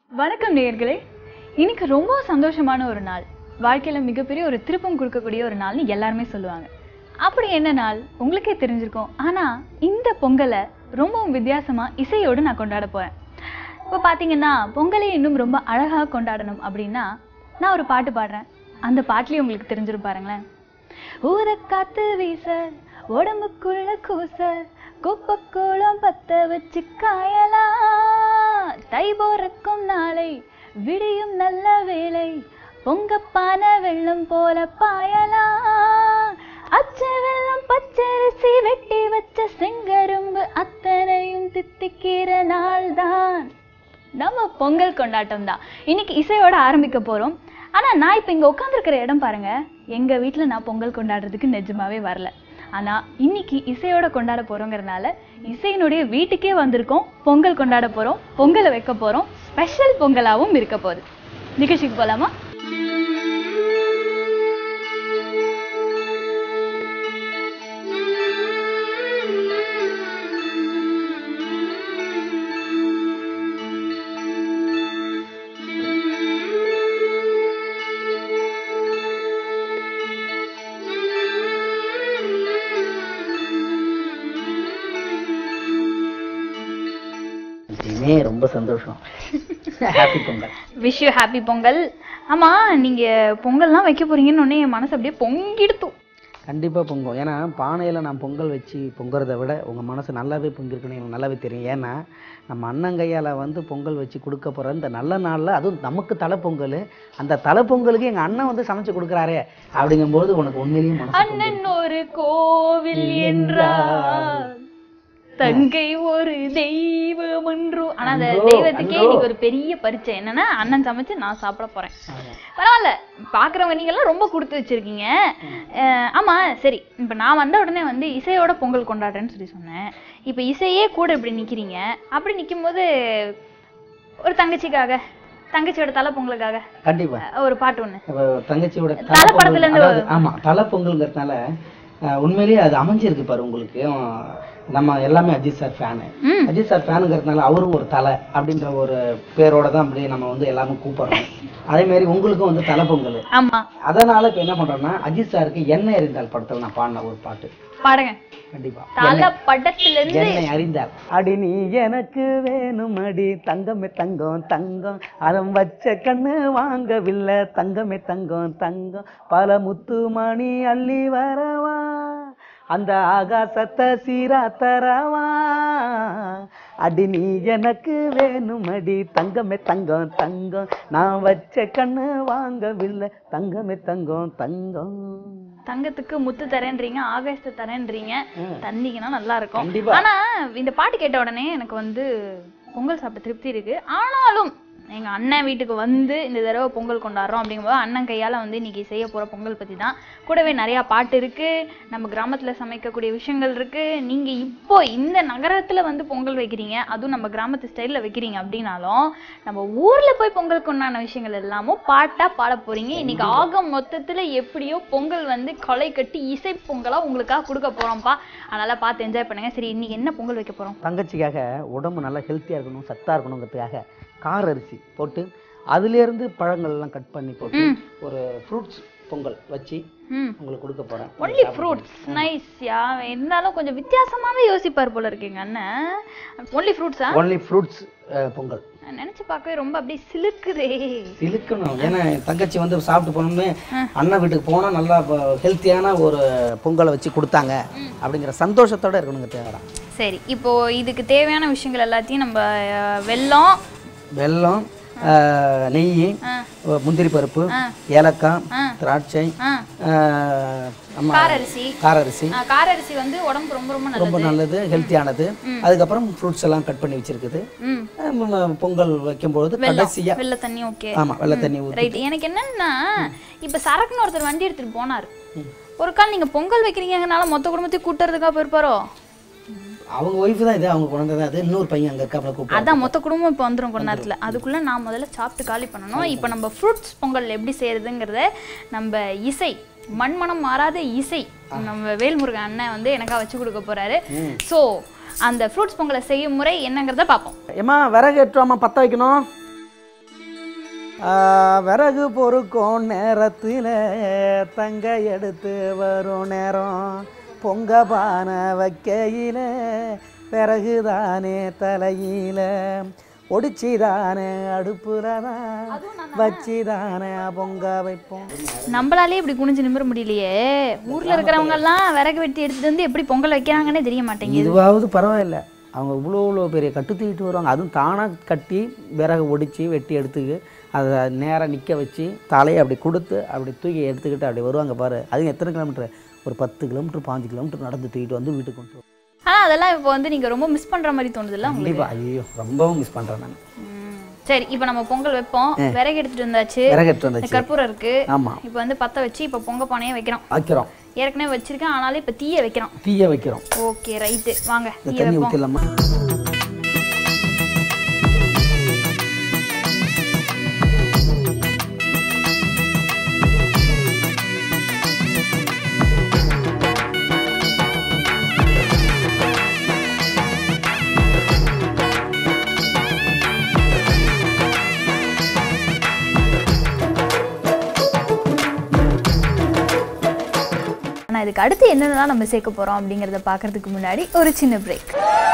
வணக்கம் நேயர்களே இன்னைக்கு ரொம்ப சந்தோஷமான ஒரு நாள் வாழ்க்கையில மிகப்பெரிய ஒரு திருப்பம் கொடுக்கக்கூடிய ஒரு நாள்னு எல்லாருமே சொல்லுவாங்க அப்படி என்ன நாள் உங்களுக்கே தெரிஞ்சிருக்கும் ஆனா இந்த பொங்கலை ரொம்பவும் வித்தியாசமா இசையோடு நான் கொண்டாட போறேன் இப்போ பார்த்தீங்கன்னா பொங்கலை இன்னும் ரொம்ப அழகா கொண்டாடணும் அப்படின்னா நான் ஒரு பாட்டு பாடுறேன் அந்த பாட்டுலயும் உங்களுக்கு தெரிஞ்சிரும் பாருங்களேன் ஊரக்காத்து வீச உடம்புக்குள்ள கூச குப்பக்கோளம் பத்த வச்சு காயலாம் தை போறக்கும் நாளை விடியும் நல்ல வேளை பொங்கப்பான வெள்ளம் போல பாயலாம் அச்ச வெள்ளம் பச்சரிசி வெட்டி வச்ச செங்கரும்பு அத்தனையும் தித்திக்கிற நாள்தான் நம்ம பொங்கல் கொண்டாட்டம் தான் இன்னைக்கு இசையோட ஆரம்பிக்க போறோம் ஆனா நான் இப்ப இங்க உட்காந்துருக்கிற இடம் பாருங்க எங்க வீட்ல நான் பொங்கல் கொண்டாடுறதுக்கு நிஜமாவே வரல ஆனா இன்னைக்கு இசையோட கொண்டாட போறோங்கிறனால இசையினுடைய வீட்டுக்கே வந்திருக்கோம் பொங்கல் கொண்டாட போறோம் பொங்கலை வைக்க போறோம் ஸ்பெஷல் பொங்கலாவும் இருக்க போகுது நிகழ்ச்சிக்கு போலாமா எப்பயுமே ரொம்ப சந்தோஷம் happy Pongal wish you happy Pongal ஆமா நீங்க பொங்கல்லாம் வைக்க போறீங்கன்னு உடனே என் மனசு அப்படியே பொங்கிடுத்தும் கண்டிப்பா பொங்கும் ஏன்னா பானையில நான் பொங்கல் வச்சு பொங்குறத விட உங்க மனசு நல்லாவே பொங்கிருக்குன்னு எனக்கு நல்லாவே தெரியும் ஏன்னா நம்ம அண்ணங்கையால வந்து பொங்கல் வச்சு கொடுக்க போற இந்த நல்ல நாள்ல அதுவும் நமக்கு தலை பொங்கல் அந்த தலை பொங்கலுக்கு எங்க அண்ணன் வந்து சமைச்சு கொடுக்குறாரே அப்படிங்கும்போது உனக்கு உண்மையிலேயே மனசு அண்ணன் ஒரு கோவில் என்றார் தங்கை ஒரு தெய்வம் என்றும் ஆனா அந்த அன்றோ, தெய்வத்துக்கே அன்றோ. இன்னைக்கு ஒரு பெரிய பரிச்சை என்னன்னா அண்ணன் சமைச்சு நான் சாப்பிட போறேன் பரவாயில்ல பாக்குறவங்க நீங்க எல்லாம் ரொம்ப கொடுத்து வச்சிருக்கீங்க அஹ் ஆமா சரி இப்ப நான் வந்த உடனே வந்து இசையோட பொங்கல் கொண்டாடுறேன்னு சொல்லி சொன்னேன் இப்ப இசையே கூட இப்படி நிக்கிறீங்க அப்படி நிக்கும் போது ஒரு தங்கச்சிக்காக தங்கச்சியோட தலை பொங்கலுக்காக கண்டிப்பா அஹ் ஒரு பாட்டு ஒண்ணு அப்ப தங்கச்சியோட தலை தலை பொங்கல், படத்துல இருந்து அதாவது, ஆமா தலை பொங்கல்ங்கிறதுனால அஹ், உண்மையிலேயே அது அமைஞ்சிருக்கு பாரு உங்களுக்கு அஹ், நம்ம எல்லாமே அஜித் சார் ஃபேனு ம் அஜித் சார் ஃபேனுங்கிறதுனால அவரும் ஒரு தலை அப்படின்ற ஒரு பேரோட தான் அப்படியே நம்ம வந்து எல்லாமே கூப்பிடுறோம் அதே மாதிரி உங்களுக்கும் வந்து தலை பொங்கல் ஆமா அதனால இப்ப என்ன பண்றோம்னா அஜித் சாருக்கு எண்ணெய் அறிந்தால் படத்துல நான் பாடின ஒரு பாட்டு பாடுங்க கண்டிப்பா தலை படத்துல இருந்து என்னை அறிந்தால் அடி நீ எனக்கு வேணும் அடி தங்கமே தங்கம் தங்கம் அதம் வச்ச கண்ணு வாங்கவில்லை தங்கமே தங்கம் தங்கம் பல முத்து மணி அள்ளி வரவா அந்த ஆகாசத்தை சீரா தரவா அடி நீ எனக்கு வேணும் அடி தங்கமே தங்கம் தங்கம் நான் வச்ச கண்ணு வாங்கவில்லை தங்கமே தங்கம் தங்கம் தங்கத்துக்கு முத்து தரேன்றீங்க ஆகாசத்தை தரேன்றீங்க தந்தீங்கன்னா நல்லா இருக்கும் கண்டிப்பா. ஆனா இந்த பாட்டு கேட்ட உடனே எனக்கு வந்து பொங்கல் சாப்பிட்ட திருப்தி இருக்கு ஆனாலும் எங்க அண்ணன் வீட்டுக்கு வந்து இந்த தடவை பொங்கல் கொண்டாடுறோம் அப்படிங்கும்போது அண்ணன் கையால வந்து இன்னைக்கு செய்ய போற பொங்கல் பத்தி தான் கூடவே நிறைய பாட்டு இருக்கு நம்ம கிராமத்துல சமைக்கக்கூடிய விஷயங்கள் இருக்கு நீங்க இப்போ இந்த நகரத்துல வந்து பொங்கல் வைக்கிறீங்க அதுவும் நம்ம கிராமத்து ஸ்டைல்ல வைக்கிறீங்க அப்படின்னாலும் நம்ம ஊர்ல போய் பொங்கலுக்கு உண்டான விஷயங்கள் எல்லாமும் பாட்டா பாட போறீங்க இன்னைக்கு ஆக மொத்தத்துல எப்படியோ பொங்கல் வந்து கொலை கட்டி இசை பொங்கலா உங்களுக்காக கொடுக்க போறோம்ப்பா அதனால பார்த்து என்ஜாய் பண்ணுங்க சரி இன்னைக்கு என்ன பொங்கல் வைக்க போறோம் தங்கச்சிக்காக உடம்பு நல்லா ஹெல்த்தியாக இருக்கணும் சத்தா இருக்கணுங்கிறதுக்காக கார அரிசி போட்டு அதுலேருந்து பழங்கள் எல்லாம் கட் பண்ணி போட்டு ம். ஒரு ஃப்ரூட்ஸ் பொங்கல் வச்சு ம் உங்களுக்கு கொடுக்க போறேன் ஒன்லி ஃப்ரூட்ஸ் நைஸ் யா இருந்தாலும் கொஞ்சம் வித்தியாசமாவே யோசிப்பார் போல இருக்கீங்க அண்ணன் ஒன்லி ஃப்ரூட்ஸா ஒன்லி ஃப்ரூட்ஸ் பொங்கல் நினைச்சு பார்க்கவே ரொம்ப அப்படியே சிலுக்குதே சிலுக்கணும் ஏன்னா என் தங்கச்சி வந்து சாப்பிட்டு போனோம்னே அண்ணன் வீட்டுக்கு போனா நல்லா ஹெல்த்தியான ஒரு பொங்கலை வச்சு கொடுத்தாங்க அப்படிங்கிற சந்தோஷத்தோட இருக்கணுங்க தேவைதான் சரி இப்போ இதுக்கு தேவையான விஷயங்கள் எல்லாத்தையும் நம்ம அஹ், வெல்லம் வெல்லம் ஆஹ், நெய் ஆ. முந்திரி பருப்பு ஆ. ஏலக்காய் ஆ. திராட்சை ஆ ஆஹ், நம்ம காரரிசி காரரிசி ஆ, காரரிசி வந்து உடம்புக்கு ரொம்ப ரொம்ப ரொம்ப நல்லது நல்லது ஹெல்த்தியானது அதுக்கப்புறம் ஃப்ரூட்ஸ் எல்லாம் கட் பண்ணி வச்சிருக்குது ம் ஆஹ், பொங்கல் வைக்கும்பொழுது கடைசியா வெள்ளை தண்ணி ஓகே ஆமா வெள்ளை தண்ணி ஊத்தி ரைட் எனக்கு என்னன்னா இப்ப சரக்குன்னு ஒருத்தர் வண்டி எடுத்துட்டு போனாரு ஒரு கால் நீங்க பொங்கல் வைக்கிறீங்கனால மொத்த குடும்பத்தையும் கூட்டுறதுக்கா போயிருப்பாரோ அவங்க ஒய்ஃப் தான் இது அவங்க குழந்தை தான் அது இன்னொரு பையன் அங்க இருக்காப்புல கூப்பிட்டு அதான் மொத்த குடும்பம் இப்போ வந்துரும் கொஞ்ச நேரத்துல அதுக்குள்ள நான் முதல்ல சாப்பிட்டு காலி பண்ணணும் இப்போ நம்ம ஃப்ரூட்ஸ் பொங்கல் எப்படி செய்யறதுங்கிறத நம்ம இசை மண்மனம் மாறாத இசை நம்ம வேல்முருகன் அண்ணன் வந்து எனக்கா வச்சு கொடுக்க போறாரு ஸோ அந்த ஃப்ரூட்ஸ் பொங்கலை செய்யும் முறை என்னங்கிறத பார்ப்போம் ஏம்மா விறகு எட்டுவாமா பற்ற வைக்கணும் ஆ, விறகு பொறுக்கும் நேரத்தில் தங்க எடுத்து வரும் நேரம் பொங்க பானை வைக்கையில் விறகு தானே தலையில் ஒடிச்சி தானே அடுப்பில் தான் வச்சு தானே பொங்க வைப்போம் நம்மளாலே இப்படி குனிஞ்சு நிமிர முடியலையே ஊர்ல இருக்கிறவங்க எல்லாம் விறகு வெட்டி எடுத்துட்டு வந்து எப்படி பொங்கல் வைக்கிறாங்கன்னே தெரிய மாட்டேங்குது இதுவாவது பரவாயில்ல அவங்க இவ்வளோ இவ்வளோ பெரிய கட்டு தூக்கிட்டு வருவாங்க அதுவும் தானாக கட்டி விறகு ஒடிச்சு வெட்டி எடுத்துக்கு அதை நேராக நிற்க வச்சு தலையை அப்படி கொடுத்து அப்படி தூக்கி எடுத்துக்கிட்டு அப்படி வருவாங்க பாரு அது எத்தனை கிலோமீட்டர் ஒரு பத்து கிலோமீட்டர் பாஞ்சு கிலோமீட்டர் நடந்து தூக்கிட்டு வந்து வீட்டுக்கு கொண்டு வருவாங்க. ஆனா அதெல்லாம் இப்போ வந்து நீங்க ரொம்ப மிஸ் பண்ற மாதிரி தோணுதுல்ல உங்களுக்கு கண்டிப்பாக ஐயோ ரொம்பவும் மிஸ் பண்ணுறேன் நான் ம். சரி இப்போ நம்ம பொங்கல் வைப்போம் விறகு எடுத்துட்டு வந்தாச்சு விறகு எடுத்து இந்த வந்துச்சு கற்பூரம் இருக்கு ஆமாம் இப்போ வந்து பத்த வச்சு இப்போ பொங்க பானையை வைக்கிறோம் வைக்கிறோம் ஏற்கனவே வச்சிருக்கேன் ஆனாலும் இப்போ தீய வைக்கிறோம் தீயை வைக்கிறோம் ஓகே ரைட்டு வாங்க இந்த தீய தண்ணி வைப்போம் ஊற்றிடலாமா ஆனா இதுக்கு அடுத்து என்னென்னலாம் நம்ம சேர்க்க போறோம் அப்படிங்கறத பார்க்கறதுக்கு முன்னாடி ஒரு சின்ன பிரேக்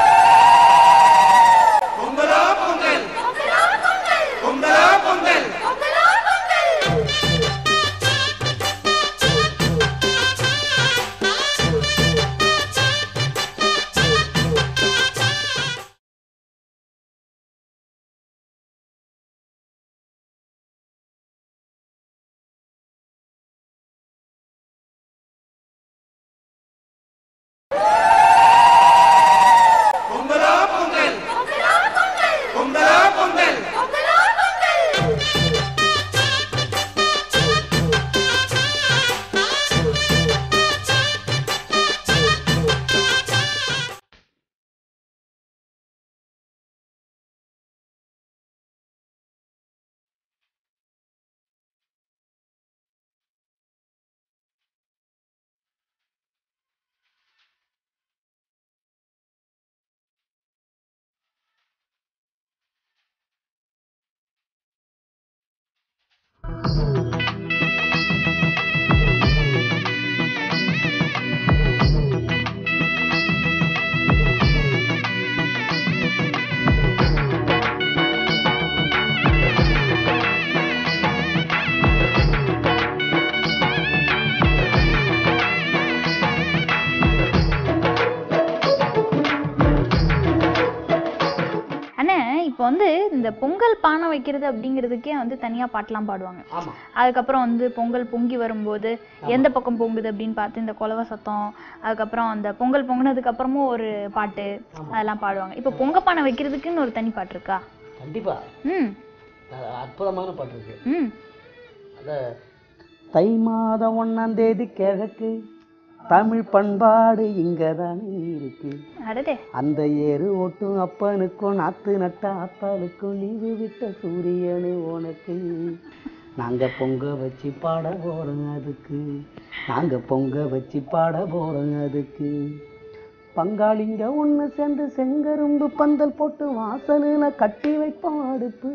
அண்ணே இப்போ வந்து இந்த பொங்கல் பானை வைக்கிறது அப்படிங்கிறதுக்கே வந்து தனியா பாட்டெல்லாம் பாடுவாங்க ஆமாம் அதுக்கப்புறம் வந்து பொங்கல் பொங்கி வரும்போது எந்த பக்கம் பொங்குது அப்படின்னு பார்த்து இந்த குலவ சத்தம் அதுக்கப்புறம் அந்த பொங்கல் பொங்குனதுக்கு அப்புறமும் ஒரு பாட்டு அதெல்லாம் பாடுவாங்க இப்போ பொங்க பானை வைக்கிறதுக்குன்னு ஒரு தனி பாட்டு இருக்கா கண்டிப்பாக ம் அற்புதமான பாட்டு இருக்கு ம் அத தை மாதம் ஒன்னாம் தேதி கிழக்கு தமிழ் பண்பாடு இங்க தானே இருக்கு அடடே அந்த ஏறு ஓட்டும் அப்பனுக்கும் நாத்து நட்ட ஆத்தாளுக்கும் லீவு விட்ட சூரியனே உனக்கு நாங்க பொங்க வச்சு பாட போறோம் அதுக்கு நாங்க பொங்க வச்சு பாட போறோம் அதுக்கு பங்காளிங்க ஒன்று சேர்ந்து செங்கரும்பு பந்தல் போட்டு வாசலில் கட்டி வைப்போம் அடுப்பு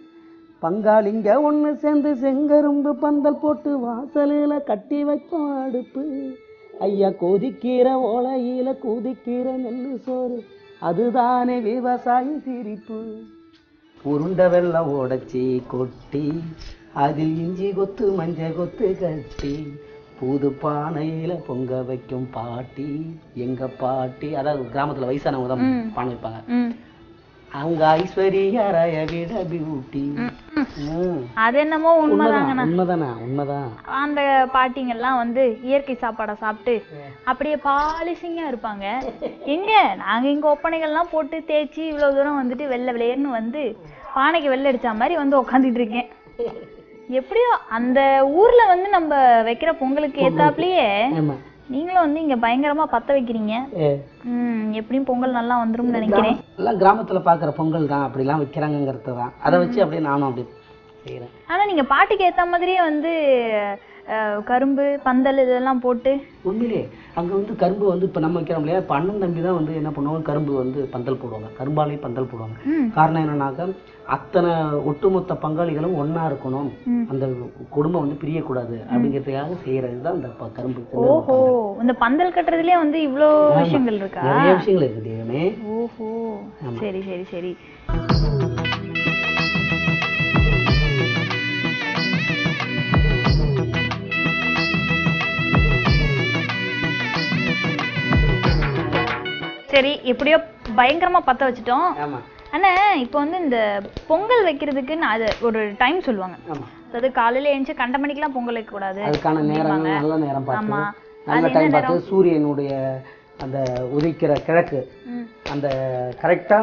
பங்காளிங்க ஒன்று சேர்ந்து செங்கரும்பு பந்தல் போட்டு வாசலில் கட்டி வைப்போம் அடுப்பு ஐயா கொதிக்கிற ஓலையில குதிக்கிற நெல்லு சோறு அதுதானே விவசாயி சிரிப்பு உருண்டை வெள்ளம் உடைச்சி கொட்டி அதில் இஞ்சி கொத்து மஞ்சள் கொத்து கட்டி புது பானையில பொங்க வைக்கும் பாட்டி எங்க பாட்டி அதாவது கிராமத்துல வயசானவங்க தான் ம். பானை வைப்பாங்க ம் அவங்க ஐஸ்வர்யா ராய விட பியூட்டி ம். அது என்னமோ உண்மைதாங்கண்ணா உண்மைதானே உண்மைதான் அந்த பாட்டிங்கெல்லாம் வந்து இயற்கை சாப்பாடை சாப்பிட்டு அப்படியே பாலிசிங்கா இருப்பாங்க எங்க நாங்க இங்க ஒப்பனைகள்லாம் போட்டு தேய்ச்சி இவ்வளவு தூரம் வந்துட்டு வெள்ளை வெளியேன்னு வந்து பானைக்கு வெள்ளை அடிச்ச மாதிரி வந்து உட்காந்துட்டு இருக்கேன் எப்படியோ அந்த ஊர்ல வந்து நம்ம வைக்கிற பொங்கலுக்கு ஏத்தாப்புலயே ஆமா நீங்களும் வந்து இங்க பயங்கரமா பத்த வைக்கிறீங்க ஏ ம் எப்படியும் பொங்கல் நல்லா வந்துரும்னு நினைக்கிறேன் எல்லாம் கிராமத்துல பாக்குற பொங்கல் தான் அப்படிலாம் வைக்கிறாங்கங்கிறது தான் அதை வச்சு அப்படியே நானும் அப்படி செய்யறேன் ஆனா நீங்க பாட்டுக்கு ஏத்த மாதிரியே வந்து அஹ், கரும்பு பந்தல் இதெல்லாம் போட்டு உண்மையிலே அங்க வந்து கரும்பு வந்து இப்ப நம்ம வைக்கிறோம் இல்லையா இப்ப அண்ணன் தம்பி தான் வந்து என்ன பண்ணுவாங்க கரும்பு வந்து பந்தல் போடுவாங்க கரும்பாலே பந்தல் போடுவாங்க ம் காரணம் என்னன்னாக்கா அத்தனை ஒட்டுமொத்த பங்காளிகளும் ஒண்ணா இருக்கணும் ம். அந்த குடும்பம் வந்து பிரியக்கூடாது அப்படிங்கிறதுக்காக செய்யறது தான் இந்த ப- கரும்பு திண்டல் ஓஹோ இந்த பந்தல் கட்டுறதுலயே வந்து இவ்ளோ விஷயங்கள் இருக்கா நிறைய விஷயங்கள் இருக்கு தெய்வமே ஓஹோ சரி சரி சரி சரி எப்படியோ பயங்கரமா பத்த வச்சுட்டோம் ஆமா அண்ணா இப்போ வந்து இந்த பொங்கல் வைக்கிறதுக்குன்னு அது ஒரு டைம் சொல்லுவாங்க ஆமா அதாவது காலையில எழுந்துச்சு கண்ட மணிக்கெல்லாம் பொங்கல் வைக்க கூடாது அதுக்கான நேரம் நல்ல நேரம் பார்த்து ஆமா. நல்ல அது டைம் என்ன பார்த்து சூரியனுடைய அந்த உதிக்கிற கிழக்கு ம் அந்த கரெக்டா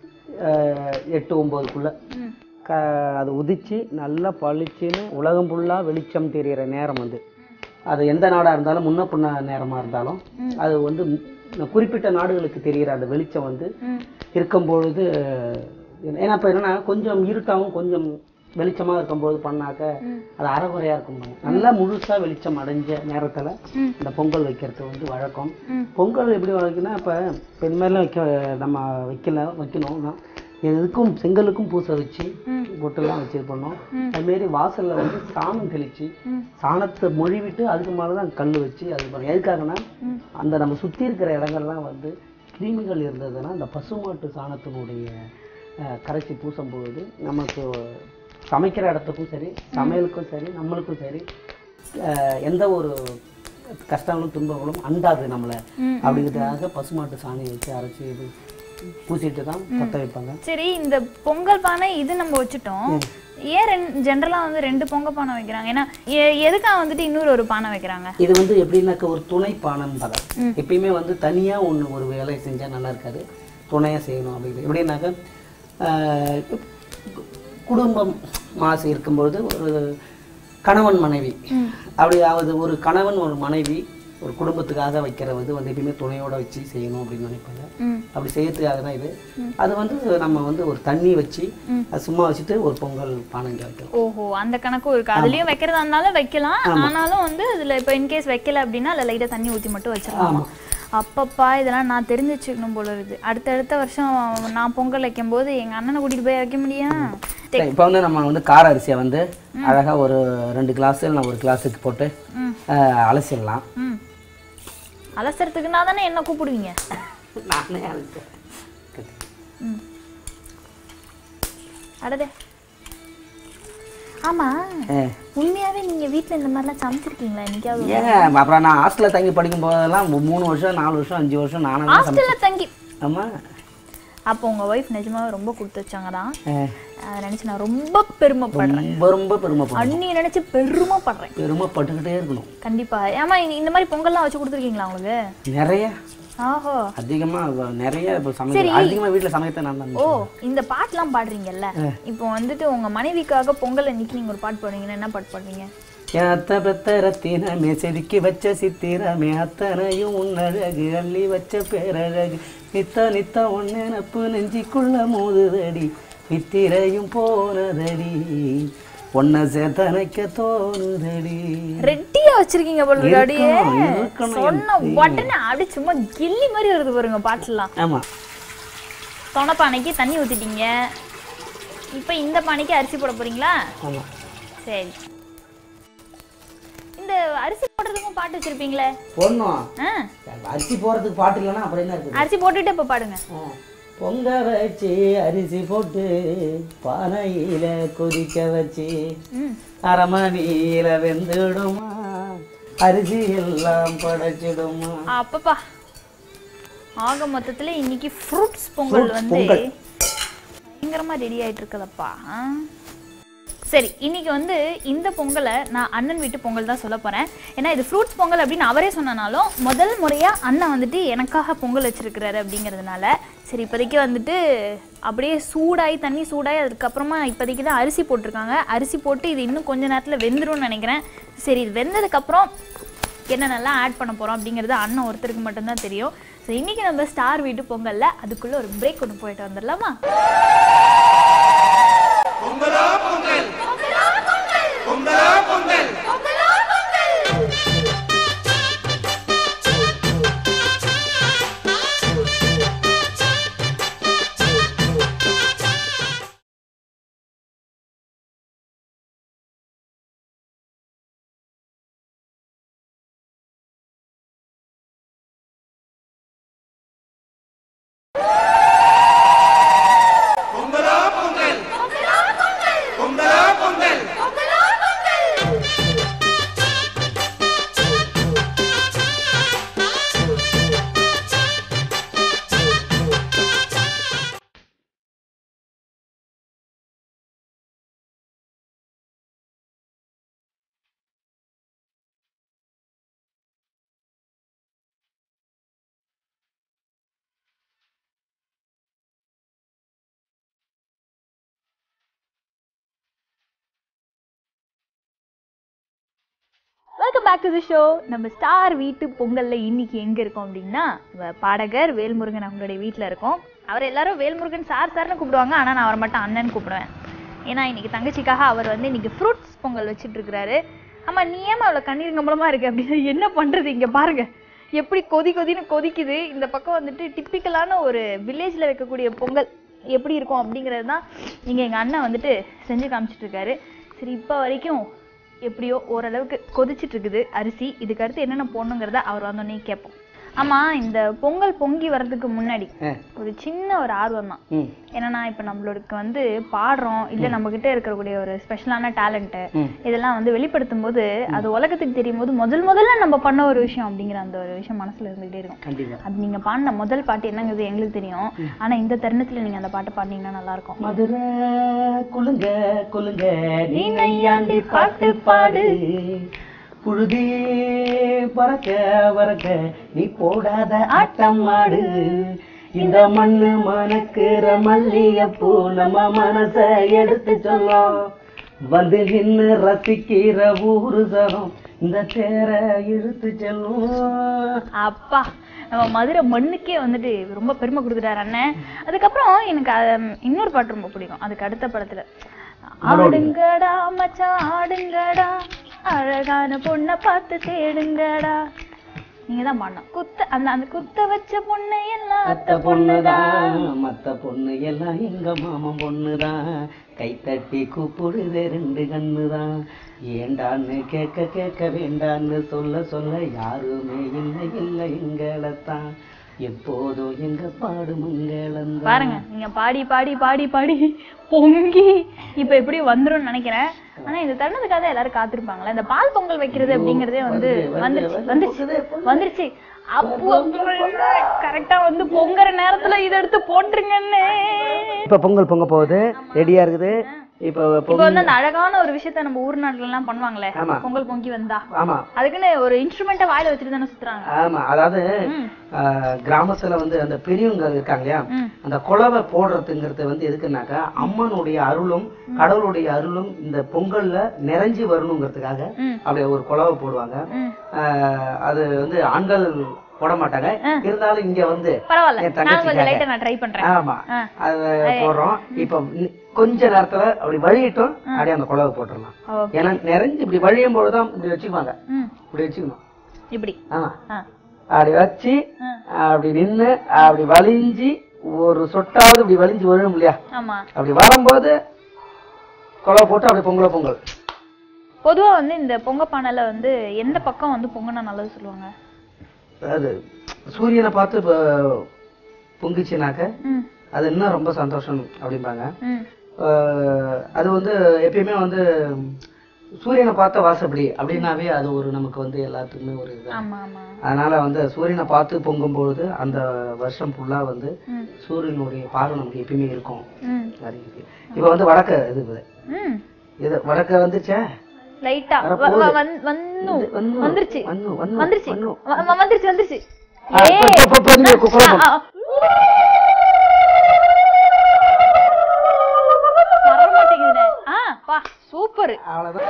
எட்டு ஒன்பதுக்குள்ள ம் க அது உதிச்சு நல்லா பளிச்சுன்னு உலகம் ஃபுல்லாக வெளிச்சம் தெரியிற நேரம் வந்து அது எந்த நாடாக இருந்தாலும் முன்ன பின்ன நேரமாக இருந்தாலும் ம். அது வந்து ம், குறிப்பிட்ட நாடுகளுக்கு தெரிகிற அந்த வெளிச்சம் வந்து ம் இருக்கும் பொழுது ஏன்னா இப்போ என்னன்னா கொஞ்சம் இருட்டாகவும் கொஞ்சம் வெளிச்சமாக இருக்கும்பொழுது பண்ணாக்க ம். அது அறகுறையாக இருக்கும் நல்லா முழுசா வெளிச்சம் அடைஞ்ச நேரத்தில் ம். இந்த பொங்கல் வைக்கிறது வந்து வழக்கம் ம் பொங்கல் எப்படி வைக்கணும்னா இப்போ இப்போ இந்த மாதிரிலாம் வைக்க நம்ம வைக்கல வைக்கணும்னா எதுக்கும் செங்கலுக்கும் பூசை வச்சு ம். பொட்டெல்லாம் வச்சு இது பண்ணோம் ம். அதுமாரி வாசல்ல வந்து சாணம் தெளிச்சு ம் சாணத்தை மொழிவிட்டு அதுக்கு மேலே தான் கல் வச்சு அது பண்ணோம் எதுக்காகனா ம் அந்த நம்ம சுற்றி இருக்கிற இடங்கள்லாம் வந்து கிருமிகள் இருந்ததுன்னா அந்த பசுமாட்டு சாணத்தினுடைய அஹ், கரைச்சி பூசும் பொழுது நமக்கு சமைக்கிற இடத்துக்கும் சரி சமையலுக்கும் சரி நம்மளுக்கும் சரி அஹ், எந்த ஒரு கஷ்டங்களும் துன்பங்களும் அண்டாது நம்மளை ம். அப்படிங்கிறதுக்காக பசுமாட்டு சாணி வச்சு அரைச்சி இது பூசிட்டு தான் பற்ற வைப்பாங்க சரி இந்த பொங்கல் பானை இது நம்ம வச்சுட்டோம் ஏன் ரெண்டு ஜென்ரலாக வந்து ரெண்டு பொங்க பானை வைக்கிறாங்க ஏன்னா எ- எதுக்காக வந்துட்டு இன்னொரு ஒரு பானை வைக்கிறாங்க இது வந்து எப்படின்னாக்க ஒரு துணை பானம் பதம் எப்பயுமே வந்து தனியா ஒண்ணு ஒரு வேலை செஞ்சா நல்லா இருக்காது துணையா செய்யணும் அப்படிங்கிறது எப்படின்னாக்க ஆஹ், கு- குடும்பம் மாசு இருக்கும்பொழுது ஒரு கணவன் மனைவி அப்படி அதாவது ஒரு கணவன் ஒரு மனைவி ஒரு குடும்பத்துக்காக வைக்கிறது வந்து எப்பயுமே துணையோட வச்சு செய்யணும் அப்படின்னு நினைப்பாங்க ம் அப்படி செய்யறதுக்காக தான் இது அது வந்து நம்ம வந்து ஒரு தண்ணி வச்சு அது சும்மா வச்சுட்டு ஒரு பொங்கல் பானை இங்க வைக்கலாம் ஓஹோ அந்த கணக்கும் இருக்கு அதுலயும் வைக்கிறதா இருந்தாலும் வைக்கலாம் ஆனாலும் வந்து அதுல இப்போ இன்கேஸ் வைக்கல அப்படின்னா அதுல லைட்டா தண்ணி ஊத்தி மட்டும் வச்சிடலாம் அப்பப்பா இதெல்லாம் நான் தெரிஞ்சு வச்சுக்கணும் போல இருக்குது அடுத்தடுத்த வருஷம் நான் பொங்கல் வைக்கும் போது எங்க அண்ணனை கூட்டிட்டு போய் வைக்க முடியும் இப்போ வந்து நம்ம வந்து கார அரிசியை வந்து அழகா ஒரு ரெண்டு கிளாஸ் இல்லை ஒரு கிளாஸுக்கு போட்டு ம் ஆஹ், அலசிடலாம் ம் அலசறதுக்குன்னா தானே என்ன கூப்பிடுவீங்க நானே அலசிட்டேன் ம் அடடே ஆமா உண்மையாவே நீங்க வீட்ல இந்த மாதிரிலாம் சமைச்சிருக்கீங்களா என்னைக்காவது ஏன் அப்புறம் நான் ஹாஸ்டலில் தங்கி படிக்கும் போதெல்லாம் மூ- மூணு வருஷம் நாலு வருஷம் அஞ்சு வருஷம் நானும் தான் சமைச்சேன் ஹாஸ்டல்ல தங்கி ஆமா அப்போ உங்க ஒய்ஃப் நிஜமாவே ரொம்ப கொடுத்து வச்சாங்க தான் ஆஹ், அதை நினைச்சு நான் ரொம்ப பெருமைப்படுறேன் ரொம்ப ரொம்ப பெருமைப்படும் அண்ணியை நினைச்சு பெருமைப்படுறேன் பெருமைப்பட்டுக்கிட்டே இருக்கணும் கண்டிப்பா ஏமா இந்த- இந்த மாதிரி பொங்கல்லாம் வச்சு கொடுத்துருக்கீங்களா உங்களுக்கு நிறைய ஆஹோ அதிகமா வ- நிறைய இப்போ சமைக்க அதிகமா வீட்டில் சமைக்க நான் தான் ஓ இந்த பாட்டுலாம் பாடுறீங்கல்ல இப்போ வந்துட்டு உங்க மனைவிக்காக பொங்கல் அன்னைக்கு நீங்க ஒரு பாட்டு பாடுவீங்கன்னா என்ன பாட்டு பாடுவீங்க என் அத்தை பெத்த ரத்தினமே செதுக்கி வச்ச சித்திரமே அத்தனையும் உன்னழகு அள்ளி வச்ச பேரழகு நித்த நித்த ஒன்னெனப்பு நெஞ்சிக்குள்ள மோதுதடி நித்திரையும் போனதடி ஒன்ன சேர்த்தனைக்க தோணுதடி ரெட்டியா வச்சிருக்கீங்க போல இருக்கு அப்படியே இருக்கணும், இருக்கணும். சொன்ன உடனே அப்படியே சும்மா கில்லி மாதிரி வருது பாருங்க பாட்டுலாம் ஆமா தொண பானைக்கு தண்ணி ஊத்திட்டீங்க இப்போ இந்த பானைக்கு அரிசி போட போறீங்களா ஆமா சரி இந்த அரிசி போடுறதுக்கும் பாட்டு வச்சிருப்பீங்களே போடணும் ஆ அரிசி போறதுக்கு பாட்டு இல்லைன்னா அப்புறம் என்ன இருக்குது அரிசி போட்டுட்டு இப்போ பாடுங்க ஆ. பொங்க வச்சு அரிசி போட்டு பானையில கொதிக்க வச்சு ம் அரை மணியில வெந்துடுமா அரிசி எல்லாம் படைச்சிடுமா அப்பப்பா ஆக மொத்தத்துல இன்னைக்கு ஃப்ரூட்ஸ் பொங்கல் Fruits வந்து பொங்கல். பயங்கரமா ரெடி ஆயிட்டு இருக்குதப்பா ஆ? சரி இன்னைக்கு வந்து இந்த பொங்கலை நான் அண்ணன் வீட்டு பொங்கல் தான் சொல்ல போறேன் ஏன்னா இது ஃப்ரூட்ஸ் பொங்கல் அப்படின்னு அவரே சொன்னனாலும் முதல் முறையா அண்ணன் வந்துட்டு எனக்காக பொங்கல் வச்சிருக்கிறாரு அப்படிங்கிறதுனால சரி இப்போதைக்கு வந்துட்டு அப்படியே சூடாகி தண்ணி சூடாகி அதுக்கப்புறமா இப்போதைக்கு தான் அரிசி போட்டிருக்காங்க அரிசி போட்டு இது இன்னும் கொஞ்ச நேரத்தில் வெந்துரும்னு நினைக்கிறேன் சரி இது வெந்ததுக்கப்புறம் என்னென்னலாம் ஆட் பண்ண போகிறோம் அப்படிங்கிறது அண்ணன் ஒருத்தருக்கு மட்டும்தான் தெரியும் ஸோ இன்றைக்கி நம்ம ஸ்டார் வீட்டு பொங்கல்ல அதுக்குள்ளே ஒரு பிரேக் ஒன்று போயிட்டு வந்துடலாமா welcome back to the show நம்ம ஸ்டார் வீட்டு பொங்கல்ல இன்னைக்கு எங்க இருக்கோம் அப்படின்னா வ- பாடகர் வேல்முருகன் அவங்களுடைய வீட்ல இருக்கோம் அவர் எல்லாரும் வேல்முருகன் சார் சார்னு கூப்பிடுவாங்க ஆனா நான் அவரை மட்டும் அண்ணன் கூப்பிடுவேன் ஏன்னா இன்னைக்கு தங்கச்சிக்காக அவர் வந்து இன்னைக்கு ஃப்ரூட்ஸ் பொங்கல் வச்சிட்டு இருக்கிறாரு ஆமா நீ ஏமா அவ்வளோ கண்ணீர் கம்பளமா இருக்கு அப்படின்னா என்ன பண்றது இங்க பாருங்க எப்படி கொதி கொதின்னு கொதிக்குது இந்த பக்கம் வந்துட்டு டிப்பிக்கலான ஒரு வில்லேஜ்ல வைக்கக்கூடிய பொங்கல் எப்படி இருக்கும் அப்படிங்கிறது தான் இங்க எங்க அண்ணன் வந்துட்டு செஞ்சு காமிச்சிட்டு இருக்காரு சரி இப்போ வரைக்கும் எப்படியோ ஓரளவுக்கு கொதிச்சிட்டு இருக்குது அரிசி இதுக்கு அடுத்து என்னென்ன போடணுங்கிறத அவர் வந்தோடனே கேட்போம் ஆமா இந்த பொங்கல் பொங்கி வர்றதுக்கு முன்னாடி ஆ. ஒரு சின்ன ஒரு ஆர்வம் தான் ம் என்னன்னா இப்ப நம்மளுக்கு வந்து பாடுறோம் இல்ல நம்ம கிட்ட இருக்கக்கூடிய ஒரு ஸ்பெஷலான டேலண்ட் ம். இதெல்லாம் வந்து வெளிப்படுத்தும் போது அது உலகத்துக்கு தெரியும் போது முதல் முதல்ல நம்ம பண்ண ஒரு விஷயம் அப்படிங்கிற அந்த ஒரு விஷயம் மனசுல இருந்துகிட்டே இருக்கும் கண்டிப்பா அது நீங்க பாடின முதல் பாட்டு என்னங்கிறது எங்களுக்கு தெரியும் ஆனா இந்த தருணத்துல நீங்க அந்த பாட்டை பாடினீங்கன்னா நல்லா இருக்கும் மதுரை குலுங்க குலுங்க நீ நீ நையாண்டி பாட்டு பாடு புழுதி பறக்க பறக்க நீ போடாத ஆட்டம் ஆடு இந்த மண்ணு மணக்கிற மல்லிகைப்பூ நம்ம மனச எடுத்து சொல்லும் வந்து நின்னு ரசிக்கிற ஊரு சனம் இந்த தேர இழுத்து செல்லும் அப்பா நம்ம மதுரை மண்ணுக்கே வந்துட்டு ரொம்ப பெருமை கொடுத்துட்டாரு அண்ணன் அதுக்கப்புறம் எனக்கு அஹ், இன்னொரு பாட்டு ரொம்ப பிடிக்கும் அதுக்கு அடுத்த படத்துல ஆடுங்கடா மச்சான் ஆடுங்கடா அழகான பொண்ணை பார்த்து தேடுங்கடா நீங்க தான் பாடணும் குத்த அந்த அந்த குத்த வச்ச பொண்ணு எல்லாம் அத்த பொண்ணுதான் மத்த பொண்ணு எல்லாம் எங்க மாமன் பொண்ணுதான் கை தட்டி கூப்பிடுது ரெண்டு கண்ணுதான் ஏண்டான்னு கேட்க கேட்க வேண்டான்னு சொல்ல சொல்ல யாருமே இல்லை இல்லை எங்களைத்தான் எப்போதும் எங்க பாடு மங்களம் பாருங்க நீங்க பாடி பாடி பாடி பாடி பொங்கி இப்ப எப்படி வந்துரும்னு நினைக்கிறேன் ஆனா இந்த தருணத்துக்காக எல்லாரும் காத்திருப்பாங்களே இந்த பால் பொங்கல் வைக்கிறது அப்படிங்கறதே வந்து வந்துருச்சு வந்துருச்சு வந்துருச்சு அப்போ கரெக்டா வந்து பொங்குற நேரத்துல இதை எடுத்து போட்டுருங்கன்னு இப்ப பொங்கல் பொங்க போகுது ரெடியா இருக்குது இப்ப இப்போ வந்து அந்த அழகான ஒரு விஷயத்த நம்ம ஊர் நாட்டுல எல்லாம் பண்ணுவாங்களே ஆமா. பொங்கல் பொங்கி வந்தா ஆமா அதுக்குன்னு ஒரு இன்ஸ்ட்ருமெண்ட்டை வாயில வச்சுட்டு தானே சுத்துறாங்க ஆமா அதாவது ம். ஆஹ், கிராமத்துல வந்து அந்த பெரியவங்க இருக்காங்க இல்லையா ம். அந்த குலவை போடுறதுங்கிறது வந்து எதுக்குன்னாக்கா அம்மனுடைய அருளும் கடவுளுடைய அருளும் இந்த பொங்கல்ல நிறைஞ்சு வரணுங்கிறதுக்காக ம். அப்படி ஒரு குலவை போடுவாங்க ம். ஆஹ், அது வந்து ஆண்கள் போட மாட்டாங்க இருந்தாலும் இங்க வந்து பரவாயில்ல என் நான் கொஞ்சம் தங்கச்சிக்காக. லைட்டா நான் ட்ரை பண்றேன் ஆமா ஆ. அது போடுறோம் இப்ப நி- கொஞ்ச நேரத்துல அப்படி வழியிட்டும் அப்படியே அந்த குலவை போட்டுடலாம் ஓ. ஏன்னா நிறைஞ்சு இப்படி வழியும் போதுதான் இப்படி வச்சுக்குவாங்க ம் இப்படி வச்சுக்கணும் இப்படி ஆமா ஆ அப்படி வச்சு ஆ. அப்படி நின்னு அப்படி வலிஞ்சு ஒரு சொட்டாவது இப்படி வலிஞ்சு விழும் இல்லையா ஆமா அப்படி வரும்போது குழவை போட்டு அப்படி பொங்கல பொங்கல் பொதுவா வந்து இந்த பொங்க பானையில வந்து எந்த பக்கம் வந்து பொங்கனா நல்லது சொல்லுவாங்க அதாவது சூரியனை பார்த்து இப்ப பொங்குச்சுனாக்க ம் அது இன்னும் ரொம்ப சந்தோஷம் அப்படிம்பாங்க ம் ஆஹ் அது வந்து எப்பயுமே வந்து சூரியனை பார்த்த வாசப்படி அப்படின்னாவே அது ஒரு நமக்கு வந்து எல்லாத்துக்குமே ஒரு இது ஆமா ஆமா அதனால வந்து சூரியனை பார்த்து பொங்கும் பொழுது அந்த வருஷம் ஃபுல்லா வந்து ம் சூரியனுடைய பார்வை நமக்கு எப்பயுமே இருக்கும் ம் அது இருக்கு. இப்ப வந்து வடக்க இது இது. ம் இது வடக்க வந்துச்சே லைட்டா வரப்போகுது. வந்து வந்து- வந்துருச்சு வந்து- வந்து- வந்துருச்சு வந்து. வ- வ- வந்துருச்சு வந்துருச்சு ஆ, இப்ப- இப்ப- இப்ப- இப்ப நீங்க கு- குழப்பம். ஆ, ஆ. வர மாட்டேங்குதுண்ணே. ஆ பா சூப்பர் அவ்வளவுதான்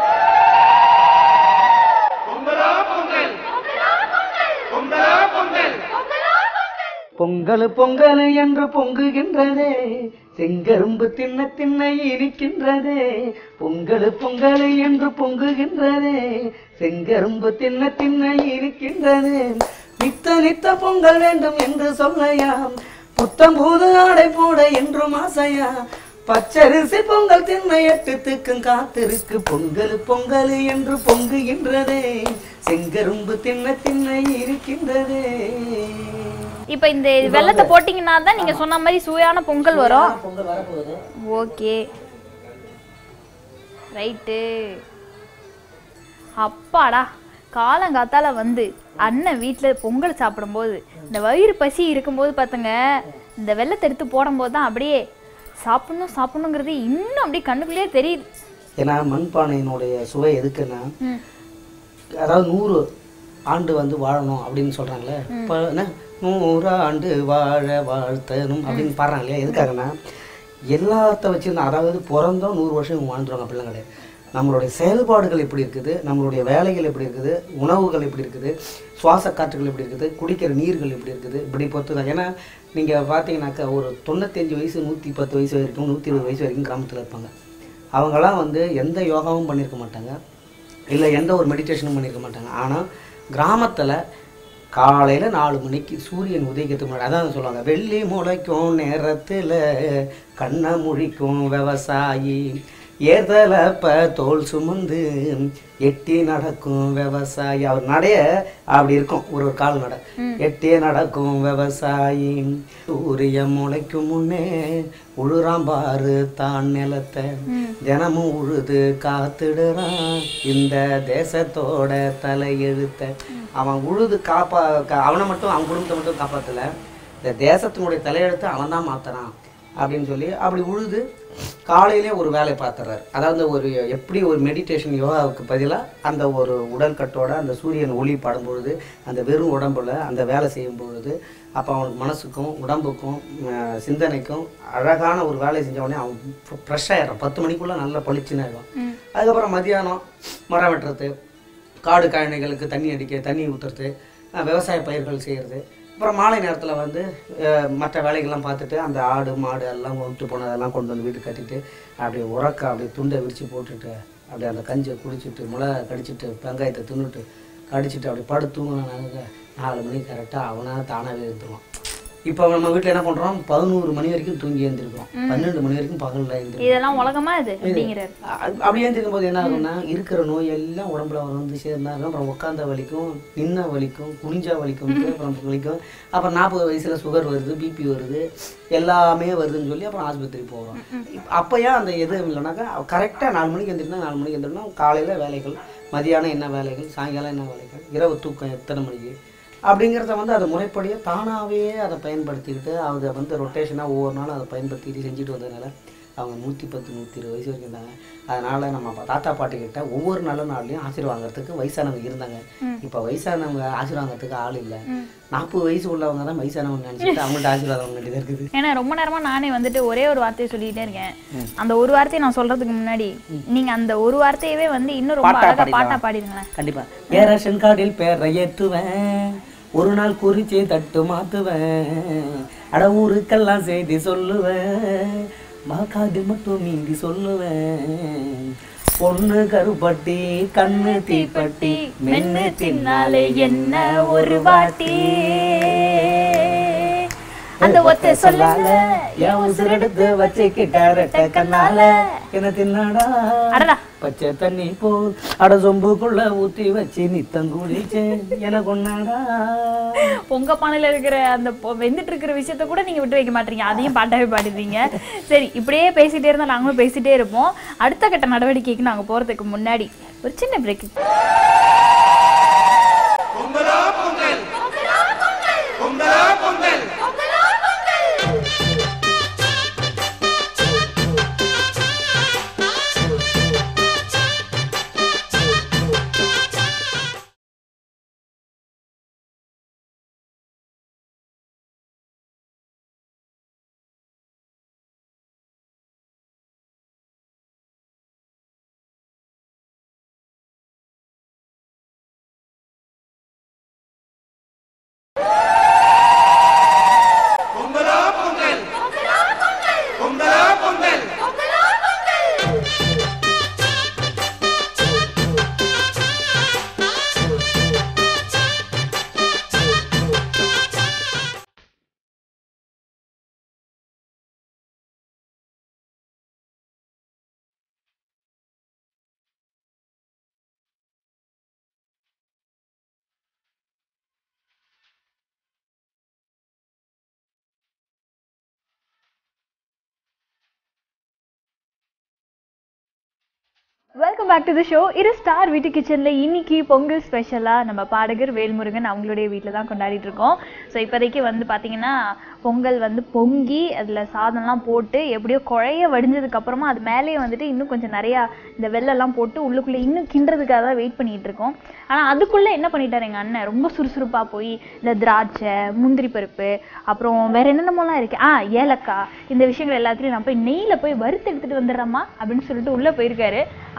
பொங்கல் பொங்கல் என்று பொங்குகின்றதே செங்கரும்பு தின்ன தின்ன இனிக்கின்றதே பொங்கல் பொங்கல் என்று பொங்குகின்றதே செங்கரும்பு தின்ன தின்ன இனிக்கின்றதே நித்த நித்த பொங்கல் வேண்டும் என்று சொல்லையாம் புத்தம் புது ஆடை போட என்றும் ஆசையா பச்சரிசி பொங்கல் தின்ன எட்டுத்துக்கும் காத்திருக்கு பொங்கல் பொங்கல் என்று பொங்குகின்றதே செங்கரும்பு தின்ன தின்ன இருக்கின்றதே இப்ப இந்த வெள்ளத்தை போட்டீங்கன்னா தான் நீங்க சொன்ன மாதிரி சுவையான பொங்கல் வரும் பொங்கல் வரப்போகுது ஓகே ரைட்டு அப்பாடா காலங்காத்தால வந்து அண்ணன் வீட்டில் பொங்கல் சாப்பிடும்போது இந்த வயிறு பசி இருக்கும்போது பார்த்துங்க இந்த வெள்ளத்தை எடுத்து போடும்போது தான் அப்படியே சாப்பிடணும் சாப்பிடணுங்கிறது இன்னும் அப்படியே கண்ணுக்குள்ளேயே தெரியுது ஏன்னா மண்பானையினுடைய சுவை எதுக்குன்னா ம் அதாவது நூறு ஆண்டு வந்து வாழணும் அப்படின்னு சொல்றாங்களே இப்போ என்ன நூறு ஆண்டு வாழ வாழ்த்தணும் அப்படின்னு பாடுறாங்க இல்லையா எதுக்காகன்னா எல்லாத்த வச்சிருந்தா அதாவது பிறந்தோம் நூறு வருஷம் இவங்க வாழ்ந்துருவாங்க பிள்ளைங்களே நம்மளுடைய செயல்பாடுகள் எப்படி இருக்குது நம்மளுடைய வேலைகள் எப்படி இருக்குது உணவுகள் எப்படி இருக்குது சுவாச காற்றுகள் எப்படி இருக்குது குடிக்கிற நீர்கள் எப்படி இருக்குது இப்படி பொறுத்து தான் ஏன்னா நீங்கள் பார்த்தீங்கன்னாக்கா ஒரு தொண்ணூத்தஞ்சு வயசு நூற்றி பத்து வயசு வரைக்கும் நூற்றி இருபது வயசு வரைக்கும் கிராமத்தில் இருப்பாங்க அவங்கெல்லாம் வந்து எந்த யோகாவும் பண்ணியிருக்க மாட்டாங்க இல்லை எந்த ஒரு மெடிடேஷனும் பண்ணியிருக்க மாட்டாங்க ஆனால் கிராமத்தில் காலையில் நாலு மணிக்கு சூரியன் உதயத்துக்கு முன்னாடி அதான் சொல்லுவாங்க வெள்ளி முளைக்கும் நேரத்தில் கண்ணை முழிக்கும் விவசாயி ஏதலப்ப தோல் சுமந்து எட்டி நடக்கும் விவசாயி அவர் நடைய அப்படி இருக்கும் ஒரு ஒரு கால் நட எட்டி நடக்கும் விவசாயி சூரியன் முளைக்கும் முன்னே உழுறான் பாரு தான் நிலத்தை தினமும் உழுது காத்துடுறான் இந்த தேசத்தோட தலையெழுத்த அவன் உழுது காப்பா கா- அவனை மட்டும் அவன் குடும்பத்தை மட்டும் காப்பாத்தல இந்த தேசத்தினுடைய தலையெழுத்தை அவன் தான் மாத்துறான் அப்படின்னு சொல்லி அப்படி உழுது காலையிலே ஒரு வேலை பார்த்துறாரு அதாவது ஒரு எப்படி ஒரு மெடிடேஷன் யோகாவுக்கு பதிலாக அந்த ஒரு உடற்கட்டோட அந்த சூரியன் ஒளி படும் பொழுது அந்த வெறும் உடம்புல அந்த வேலை செய்யும் பொழுது அப்போ அவனுக்கு மனசுக்கும் உடம்புக்கும் அஹ், சிந்தனைக்கும் அழகான ஒரு வேலையை செஞ்ச உடனே அவன் ஃப்ரெஷ் ஆயிடும் பத்து மணிக்குள்ள நல்லா பளிச்சுன்னு ஆயிடும் அதுக்கப்புறம் மதியானம் மரம் வெட்டுறது காடு கழனிகளுக்கு தண்ணி அடிக்க தண்ணி ஊற்றுறது விவசாய பயிர்கள் செய்கிறது அப்புறம் மாலை நேரத்தில் வந்து அஹ், மற்ற வேலைகள்லாம் பார்த்துட்டு அந்த ஆடு மாடு எல்லாம் விட்டு போனதெல்லாம் கொண்டு வந்து வீட்டுக்கு கட்டிட்டு அப்படியே உறக்க அப்படியே துண்டை விரித்து போட்டுட்டு அப்படியே அந்த கஞ்சியை குடிச்சிட்டு மிளகா கடிச்சிட்டு வெங்காயத்தை தின்னுட்டு கடிச்சிட்டு அப்படி படுத்து தூங்கினாங்க நாலு மணிக்கு கரெக்டாக அவனா தானாகவே இருந்துருவான் இப்போ நம்ம வீட்டில் என்ன பண்ணுறோம் பதினோரு மணி வரைக்கும் தூங்கி எழுந்திருக்கோம் பன்னெண்டு மணி வரைக்கும் பகலில் எழுந்திருக்கோம் இதெல்லாம் உலகமா இது அப்படிங்கிறாரு அ- அப்படியே இருக்கும் போது என்ன ஆகும்னா இருக்கிற நோய் எல்லாம் உடம்புல வந்து சேர்ந்தாங்க அப்புறம் உட்காந்த வலிக்கும் நின்ன வலிக்கும் குனிஞ்சா வலிக்கும் அப்புறம் வலிக்கும் அப்புறம் நாற்பது வயசுல சுகர் வருது பிபி வருது எல்லாமே வருதுன்னு சொல்லி அப்புறம் ஆஸ்பத்திரி போகிறோம் அப்போ ஏன் அந்த எதுவும் இல்லைனாக்கா கரெக்டாக நாலு மணிக்கு எந்திரினா நாலு மணிக்கு எந்திரினா காலையில் வேலைகள் மதியானம் என்ன வேலைகள் சாயங்காலம் என்ன வேலைகள் இரவு தூக்கம் எத்தனை மணிக்கு அப்படிங்கிறத வந்து அதை முறைப்படியே தானாகவே அதை பயன்படுத்திக்கிட்டு அதை வந்து ரொட்டேஷனாக ஒவ்வொரு நாளும் அதை பயன்படுத்திட்டு செஞ்சுட்டு வந்ததுனால அவங்க நூற்றி பத்து நூற்றி இருபது வயசு வரைக்கும் இருந்தாங்க அதனால் நம்ம அப்ப தாத்தா பாட்டி கிட்ட ஒவ்வொரு நல்ல நாள்லையும் ஆசீர்வாதம் வாங்குறதுக்கு வயசானவங்க இருந்தாங்க இப்போ வயசானவங்க ஆசீர்வாதம் வாங்குறதுக்கு ஆள் இல்லை நாற்பது வயசு உள்ளவங்க தான் வயசானவங்க நினச்சிட்டு அவங்கள்ட்ட ஆசீர்வாதம் வாங்க வேண்டியதாக இருக்குது ஏன்னா ரொம்ப நேரமா நானே வந்துட்டு ஒரே ஒரு வார்த்தையை சொல்லிட்டே இருக்கேன் அந்த ஒரு வார்த்தையை நான் சொல்றதுக்கு முன்னாடி நீங்க அந்த ஒரு வார்த்தையவே வந்து இன்னும் ரொம்ப பாட்டா அழகா பாடிடலாம். பாட்டா பாடிடுங்களேன் கண்டிப்பா ஏ ரேஷன் கார்டில் பேரை ஏற்றுவேன் ஒரு நாள் குறிச்சி தட்டு மாத்துவேன் அட ஊருக்கெல்லாம் செய்தி சொல்லுவேன் வாக்காடு மட்டும் மீந்தி சொல்லுவேன் பொண்ணு கருப்பட்டி கண்ணு தீப்பட்டி மென்னு தின்னாலே என்ன ஒரு வாட்டி அந்த ஒத்த சொல்லால என் உசுரெடுத்து வச்சுக்கிட்ட ரெட்ட கண்ணால என்ன தின்னாடா அடடா பச்சை தண்ணி போல் அட சொம்புக்குள்ள ஊத்தி வச்சு நித்தம் குடிச்சேன் என கொண்டாடா பொங்க பானையில இருக்கிற அந்த பொ- வெந்துட்டு இருக்கிற விஷயத்த கூட நீங்க விட்டு வைக்க மாட்டீங்க அதையும் பாட்டாவே பாடிடுறீங்க சரி இப்படியே பேசிட்டே இருந்தா நாங்களும் பேசிட்டே இருப்போம் அடுத்த கட்ட நடவடிக்கைக்கு நாங்க போறதுக்கு முன்னாடி ஒரு சின்ன break welcome back to the show இது ஸ்டார் வீட்டு கிச்சனில் இன்னைக்கு பொங்கல் ஸ்பெஷலாக நம்ம பாடகர் வேல்முருகன் அவங்களுடைய வீட்டில் தான் கொண்டாடிட்டு இருக்கோம் ஸோ இப்போதைக்கு வந்து பார்த்தீங்கன்னா பொங்கல் வந்து பொங்கி அதில் சாதம்லாம் போட்டு எப்படியோ குழைய வடிஞ்சதுக்கு அப்புறமா அது மேலேயே வந்துட்டு இன்னும் கொஞ்சம் நிறையா இந்த வெள்ளெல்லாம் போட்டு உள்ளுக்குள்ளே இன்னும் கிண்டுறதுக்காக தான் வெயிட் பண்ணிட்டு இருக்கோம் ஆனால் அதுக்குள்ளே என்ன பண்ணிட்டாரு எங்கள் அண்ணன் ரொம்ப சுறுசுறுப்பாக போய் இந்த திராட்சை முந்திரி பருப்பு அப்புறம் வேற என்னென்னமோலாம் இருக்கு ஆ ஏலக்காய் இந்த விஷயங்கள் எல்லாத்தையும் நான் போய் நெய்யில் போய் வறுத்து எடுத்துட்டு வந்துடுறேம்மா அப்படின்னு சொல்லிட்டு உள்ளே போயிருக்காரு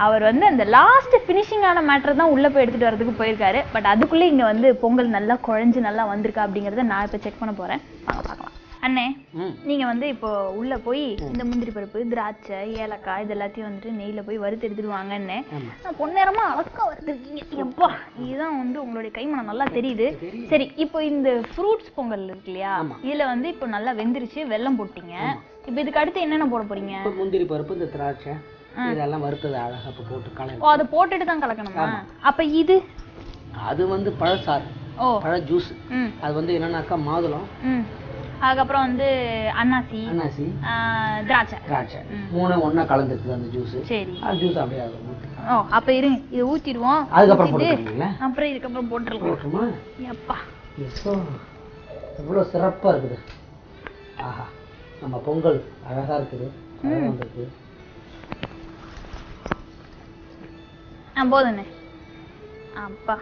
அவர் வந்து அந்த லாஸ்ட் ஃபினிஷிங்கான மேட்டர் தான் உள்ள போய் எடுத்துட்டு வரதுக்கு போயிருக்காரு பட் அதுக்குள்ளே இங்க வந்து பொங்கல் நல்லா குழஞ்சு நல்லா வந்திருக்கா அப்படிங்கறத நான் இப்போ செக் பண்ண போறேன் வாங்க பார்க்கலாம் அண்ணே ம் நீங்க வந்து இப்போ உள்ள போய் இந்த முந்திரி பருப்பு திராட்சை ஏலக்காய் இது எல்லாத்தையும் வந்துட்டு நெய்ல போய் வறுத்து எடுத்துட்டு வாங்கன்னு ஆமா நான் பொன்னேரமா அழகா வறுத்துருக்கீங்க எப்பா இதுதான் வந்து உங்களுடைய கைமணம் நல்லா தெரியுது சரி இப்போ இந்த ஃப்ரூட்ஸ் பொங்கல் இருக்கு இல்லையா ஆமா. இதுல வந்து இப்போ நல்லா வெந்துருச்சு வெல்லம் போட்டீங்க இப்போ இதுக்கு அடுத்து என்னென்ன போட போறீங்க இப்போ முந்திரி பருப்பு இந்த திராட்சை இதெல்லாம் வறுத்தது அழகா இப்போ போட்டு ஓ கலந்து அதை போட்டுட்டு தான் கலக்கணுமா அப்ப இது அது வந்து பழசாறு ஓ பழ ஜூஸ் ம் அது வந்து என்னன்னாக்கா மாதுளம் ம் அதுக்கப்புறம் வந்து அன்னாசி அன்னாசி ஆ, திராட்சை திராட்சை மூணு ஒண்ணா கலந்துருக்குது அந்த ஜூஸ் சரி அந்த ஜூஸ் அப்படியே அதை ஊத்தி. ஓ அப்ப இருங்க இதை ஊத்திடுவோம் அதுக்கப்புறம் ஊத்திட்டு, போட்டுக்கிறீங்களா அப்புறம் இதுக்கப்புறம் போட்டுடலாம் போட்டுமா எப்பா இப்போ எவ்வளோ சிறப்பா இருக்குது ஆஹா நம்ம பொங்கல் அழகா இருக்குது அழகா வந்திருக்கு ஆ போதுண்ணே அப்பா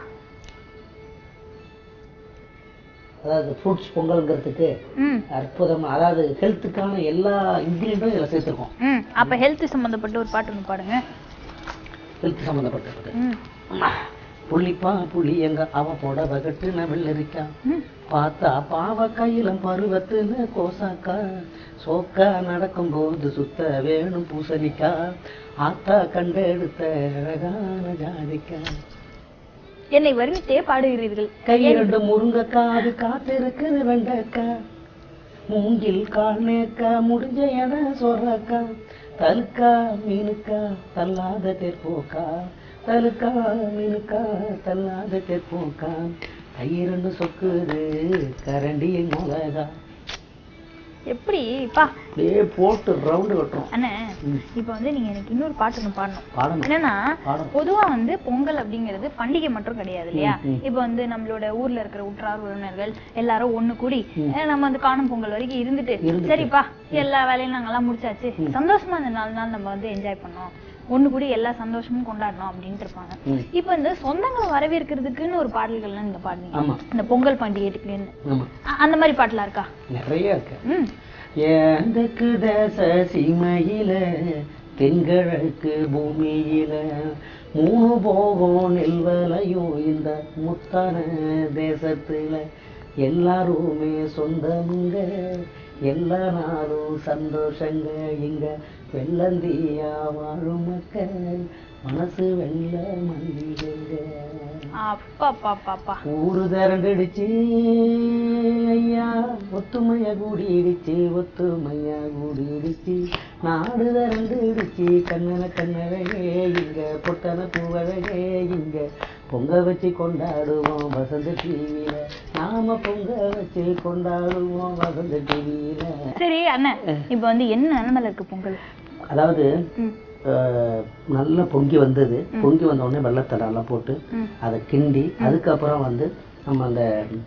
அதாவது ஃப்ரூட்ஸ் பொங்கல்ங்கிறதுக்கு ம் அற்புதமா அதாவது ஹெல்த்துக்கான எல்லா இன்க்ரீடியும் இதில் சேர்த்துருக்கோம் ம் அப்ப ஹெல்த் சம்பந்தப்பட்ட ஒரு பாட்டு ஒன்று பாடுங்க ஹெல்த் சம்மந்தப்பட்டது ம் புள்ளிப்பா புளி எங்க அவ போட வகட்டுன வெள்ளரிக்கா ம் பார்த்தா பாவ கையிலம் பருவத்துல கோசாக்கா சோக்கா நடக்கும்போது சுத்த வேணும் பூசணிக்கா ஆத்தா கண்டெடுத்த அழகான ஜாதிக்கா என்னை வர்ணித்தே பாடுகிறீர்கள் கை இரண்டு முருங்கக்கா அது காத்திருக்குது வெண்டக்கா மூங்கில் காணேக்கா முடிஞ்ச என சொல்றக்கா தலுக்கா மீனுக்கா தள்ளாத தெற்போக்கா தலுக்கா மீனுக்கா தள்ளாத தெற்போக்கா கை இரண்டு சொக்குது கரண்டியின் மிளகா எப்படி பா அப்படியே போட்டு ரவுண்டு கட்டுறோம் அண்ணே ம். இப்போ வந்து நீங்க எனக்கு இன்னொரு பாட்டு ஒன்று பாடணும் பாடணும் என்னன்னா பாடணும் பொதுவா வந்து பொங்கல் அப்படிங்கிறது பண்டிகை மட்டும் கிடையாது இல்லையா ம், ம். இப்போ வந்து நம்மளோட ஊர்ல இருக்கிற உற்றார் உறவினர்கள் எல்லாரும் ஒண்ணு கூடி ம். அஹ் நம்ம வந்து காணும் பொங்கல் வரைக்கும் இருந்துட்டு இருந்துட்டு. சரிப்பா எல்லா வேலையும் நாங்கெல்லாம் முடிச்சாச்சு சந்தோஷமா இந்த நாலு நாள் நம்ம வந்து என்ஜாய் பண்ணோம் ஒண்ணு கூடி எல்லா சந்தோஷமும் கொண்டாடணும் அப்படின்ட்டு இருப்பாங்க ம். இப்போ இந்த சொந்தங்களை வரவேற்கிறதுக்குன்னு ஒரு பாடல்கள்லாம் நீங்க பாடுவீங்க ஆமா இந்த பொங்கல் பண்டிகைக்குன்னு ஆமா அ- அந்த மாதிரி பாட்டுலாம் இருக்கா நிறைய இருக்கு ம் ஏந்தக்கு தேச சீமையில தென்கிழக்கு பூமியில மூணு போகும் நெல்வலையும் இந்த முத்தான தேசத்துல எல்லாருமே சொந்தமுங்க எல்லா நாளும் சந்தோஷங்க இங்க வெள்ளந்தியா வாழும் மக்கள் மனசு வெள்ள மல்லிகைங்க அப்பா அப்பா அப்பா அப்பா ஊரு திரண்டுடுச்சு ஐயா ஒத்துமைய கூடிடுச்சு ஒத்துமையா கூடிடுச்சு நாடு திரண்டுடுச்சு கண்ணன கண்ணழகே இங்க பொட்டன பூவழகே இங்க பொங்க வச்சு கொண்டாடுவோம் வசந்த டிவியில நாம பொங்க வச்சு கொண்டாடுவோம் வசந்த டிவியில சரி அண்ணன் இப்போ வந்து என்ன நிலைமையில இருக்கு பொங்கல் அதாவது ம் அஹ், நல்லா பொங்கி வந்தது பொங்கி வந்த உடனே வெள்ளத்தடை எல்லாம் போட்டு ம் அதை கிண்டி அதுக்கப்புறம் வந்து நம்ம அந்த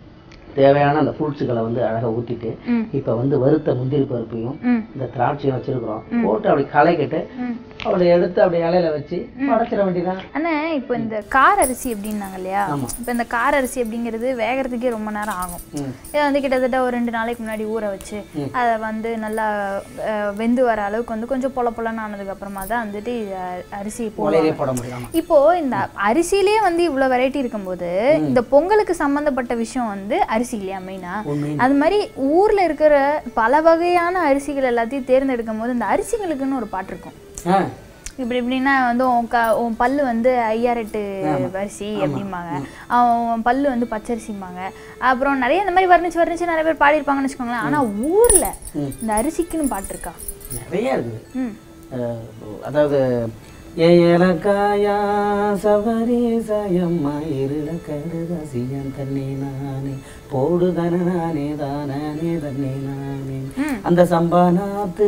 தேவையான அந்த ஃப்ரூட்ஸுகளை வந்து அழகா ஊத்திட்டு ம் இப்போ வந்து வறுத்த முந்திரி பருப்பையும் ம் இந்த திராட்சையும் வச்சிருக்கிறோம் போட்டு அப்படி களைக்கிட்டு ம் அப்படி எடுத்து அப்படி இலையில வச்சு படைச்சிட வேண்டியதான் அண்ணா இப்போ இந்த கார அரிசி அப்படின்னாங்க இல்லையா ஆமா. இப்போ இந்த கார அரிசி அப்படிங்கிறது வேகறதுக்கே ரொம்ப நேரம் ஆகும் ம். இதை வந்து கிட்டத்தட்ட ஒரு ரெண்டு நாளைக்கு முன்னாடி ஊற வச்சு ம். அதை வந்து நல்லா அஹ், வெந்து வர அளவுக்கு வந்து கொஞ்சம் பொல பொலன்னு ஆனதுக்கு அப்புறமா தான் வந்துட்டு இது அ- அரிசி போடுவாங்க உலையிலே போட முடியும் இப்போ இந்த அரிசியிலே வந்து இவ்வளவு வெரைட்டி இருக்கும்போது இந்த பொங்கலுக்கு சம்பந்தப்பட்ட விஷயம் வந்து அரிசி இல்லையா மெயினா உண்மை அது மாதிரி ஊர்ல இருக்கிற பல வகையான அரிசிகள் எல்லாத்தையும் தேர்ந்தெடுக்கும் போது இந்த அரிசிகளுக்குன்னு ஒரு பாட்டு இருக்கும் ஆ இப்படி இப்படின்னா வந்து உன் க உன் பல்லு வந்து ஐயாரெட்டு அரிசி அப்படிம்பாங்க அவன் உன் பல்லு வந்து பச்சரிசிம்பாங்க அப்புறம் நிறைய இந்த மாதிரி வர்ணிச்சு வர்ணிச்சு நிறைய பேர் பாடியிருப்பாங்கன்னு வச்சுக்கோங்களேன் ஆனா ஊர்ல ம். இந்த அரிசிக்குன்னு பாட்டு இருக்கா நிறைய இருக்குது ம் அஹ், அதாவது ஏ ஏலக்காயா சவரி சாயம்மா இருள கடுதாசியம் தண்ணி நானே போடு தன நானே தானே தண்ணி நானே ம். அந்த சம்பானாத்து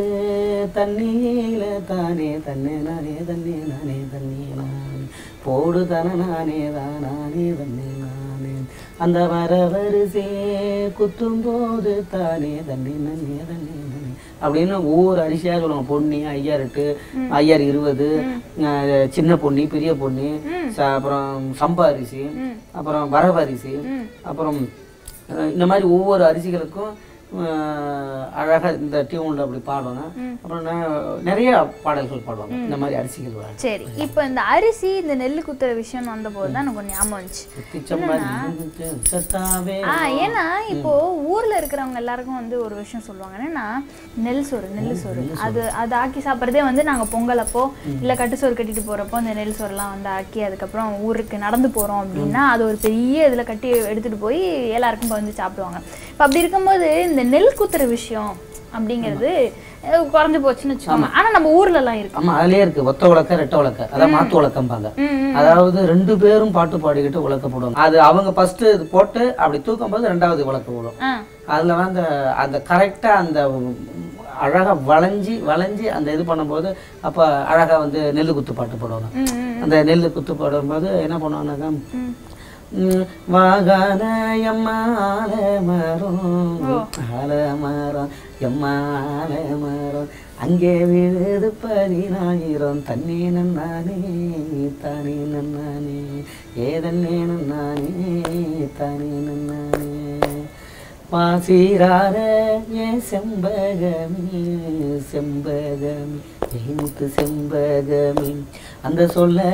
தண்ணியில தானே தண்ணே நானே தண்ணே நானே தண்ணி நானே போடு தன நானே தானே தண்ணே நானே அந்த வர வரிசே குத்தும் போது தானே தண்ணி நன்னே தண்ணி நன்னே அப்படின்னு ஒவ்வொரு அரிசியாக சொல்லுவாங்க பொன்னி ஐயாறு எட்டு ஐயாறு இருபது அஹ், சின்ன பொன்னி பெரிய பொன்னி ச- அப்புறம் சம்பா அரிசி ம். அப்புறம் வரவு அரிசி ம். அப்புறம் அஹ், இந்த மாதிரி ஒவ்வொரு அரிசிகளுக்கும் அஹ், அழகா இந்த டியூனில் அப்படி பாடுவாங்க அப்புறம் நெ- நிறைய பாடல்கள் பாடுவாங்க இந்த மாதிரி அரிசிகள் வர சரி இப்போ இந்த அரிசி இந்த நெல் குத்துற விஷயம் வந்தபோது தான் எனக்கு ஒரு ஞாபகம் வந்துச்சு சத்தாவே ஆ ஏன்னா இப்போ ஊர்ல இருக்கிறவங்க எல்லாருக்கும் வந்து ஒரு விஷயம் சொல்லுவாங்க என்னன்னா நெல் சோறு நெல் சோறு அது அது ஆக்கி சாப்பிட்றதே வந்து நாங்க பொங்கல் அப்போ இல்ல கட்டு சோறு கட்டிட்டு போறப்போ அந்த நெல் சோறுலாம் வந்து ஆக்கி அதுக்கப்புறம் ஊருக்கு நடந்து போறோம் அப்படின்னா அது ஒரு பெரிய இதுல கட்டி எடுத்துட்டு போய் எல்லாருக்கும் வந்து சாப்பிடுவாங்க இப்போ அப்படி இருக்கும்போது இந்த நெல் குத்துற விஷயம் அப்படிங்கிறது அஹ், குறைஞ்சு போச்சுன்னு வச்சுக்கோங்க ஆனா நம்ம ஊர்ல எல்லாம் இருக்கு ஆமா அதுலயே இருக்கு ஒத்த உலக்க ரெட்ட உலக்க அதான் மாத்து உலக்கம்பாங்க ம், ம். அதாவது ரெண்டு பேரும் பாட்டு பாடிக்கிட்டு உலக்க போடுவாங்க அது அவங்க ஃபர்ஸ்ட் போட்டு அப்படி தூக்கும் போது ரெண்டாவது உலக்க போடும் ஆ அதுல வந்து அந்த கரெக்டா அந்த அழகா வளைஞ்சி வளைஞ்சி அந்த இது பண்ணும்போது அப்ப அழகா வந்து நெல்லு குத்து பாட்டு போடுவாங்க ம் ம் அந்த நெல்லு குத்து போடும்போது என்ன பண்ணுவாங்கன்னாக்கா ம், வாகான எம்மால மரம் ஆல மரம் எம்மால மரம் அங்கே விழுது பதினாயிரம் தண்ணி நன்னானே தானே நன்னானே ஏதன்னே நன்னானே தானே நன்னானே பாசிரார ஏன் செம்பகமே செம்பகமே ஏமுத்து செம்பகமே அந்த சொல்ல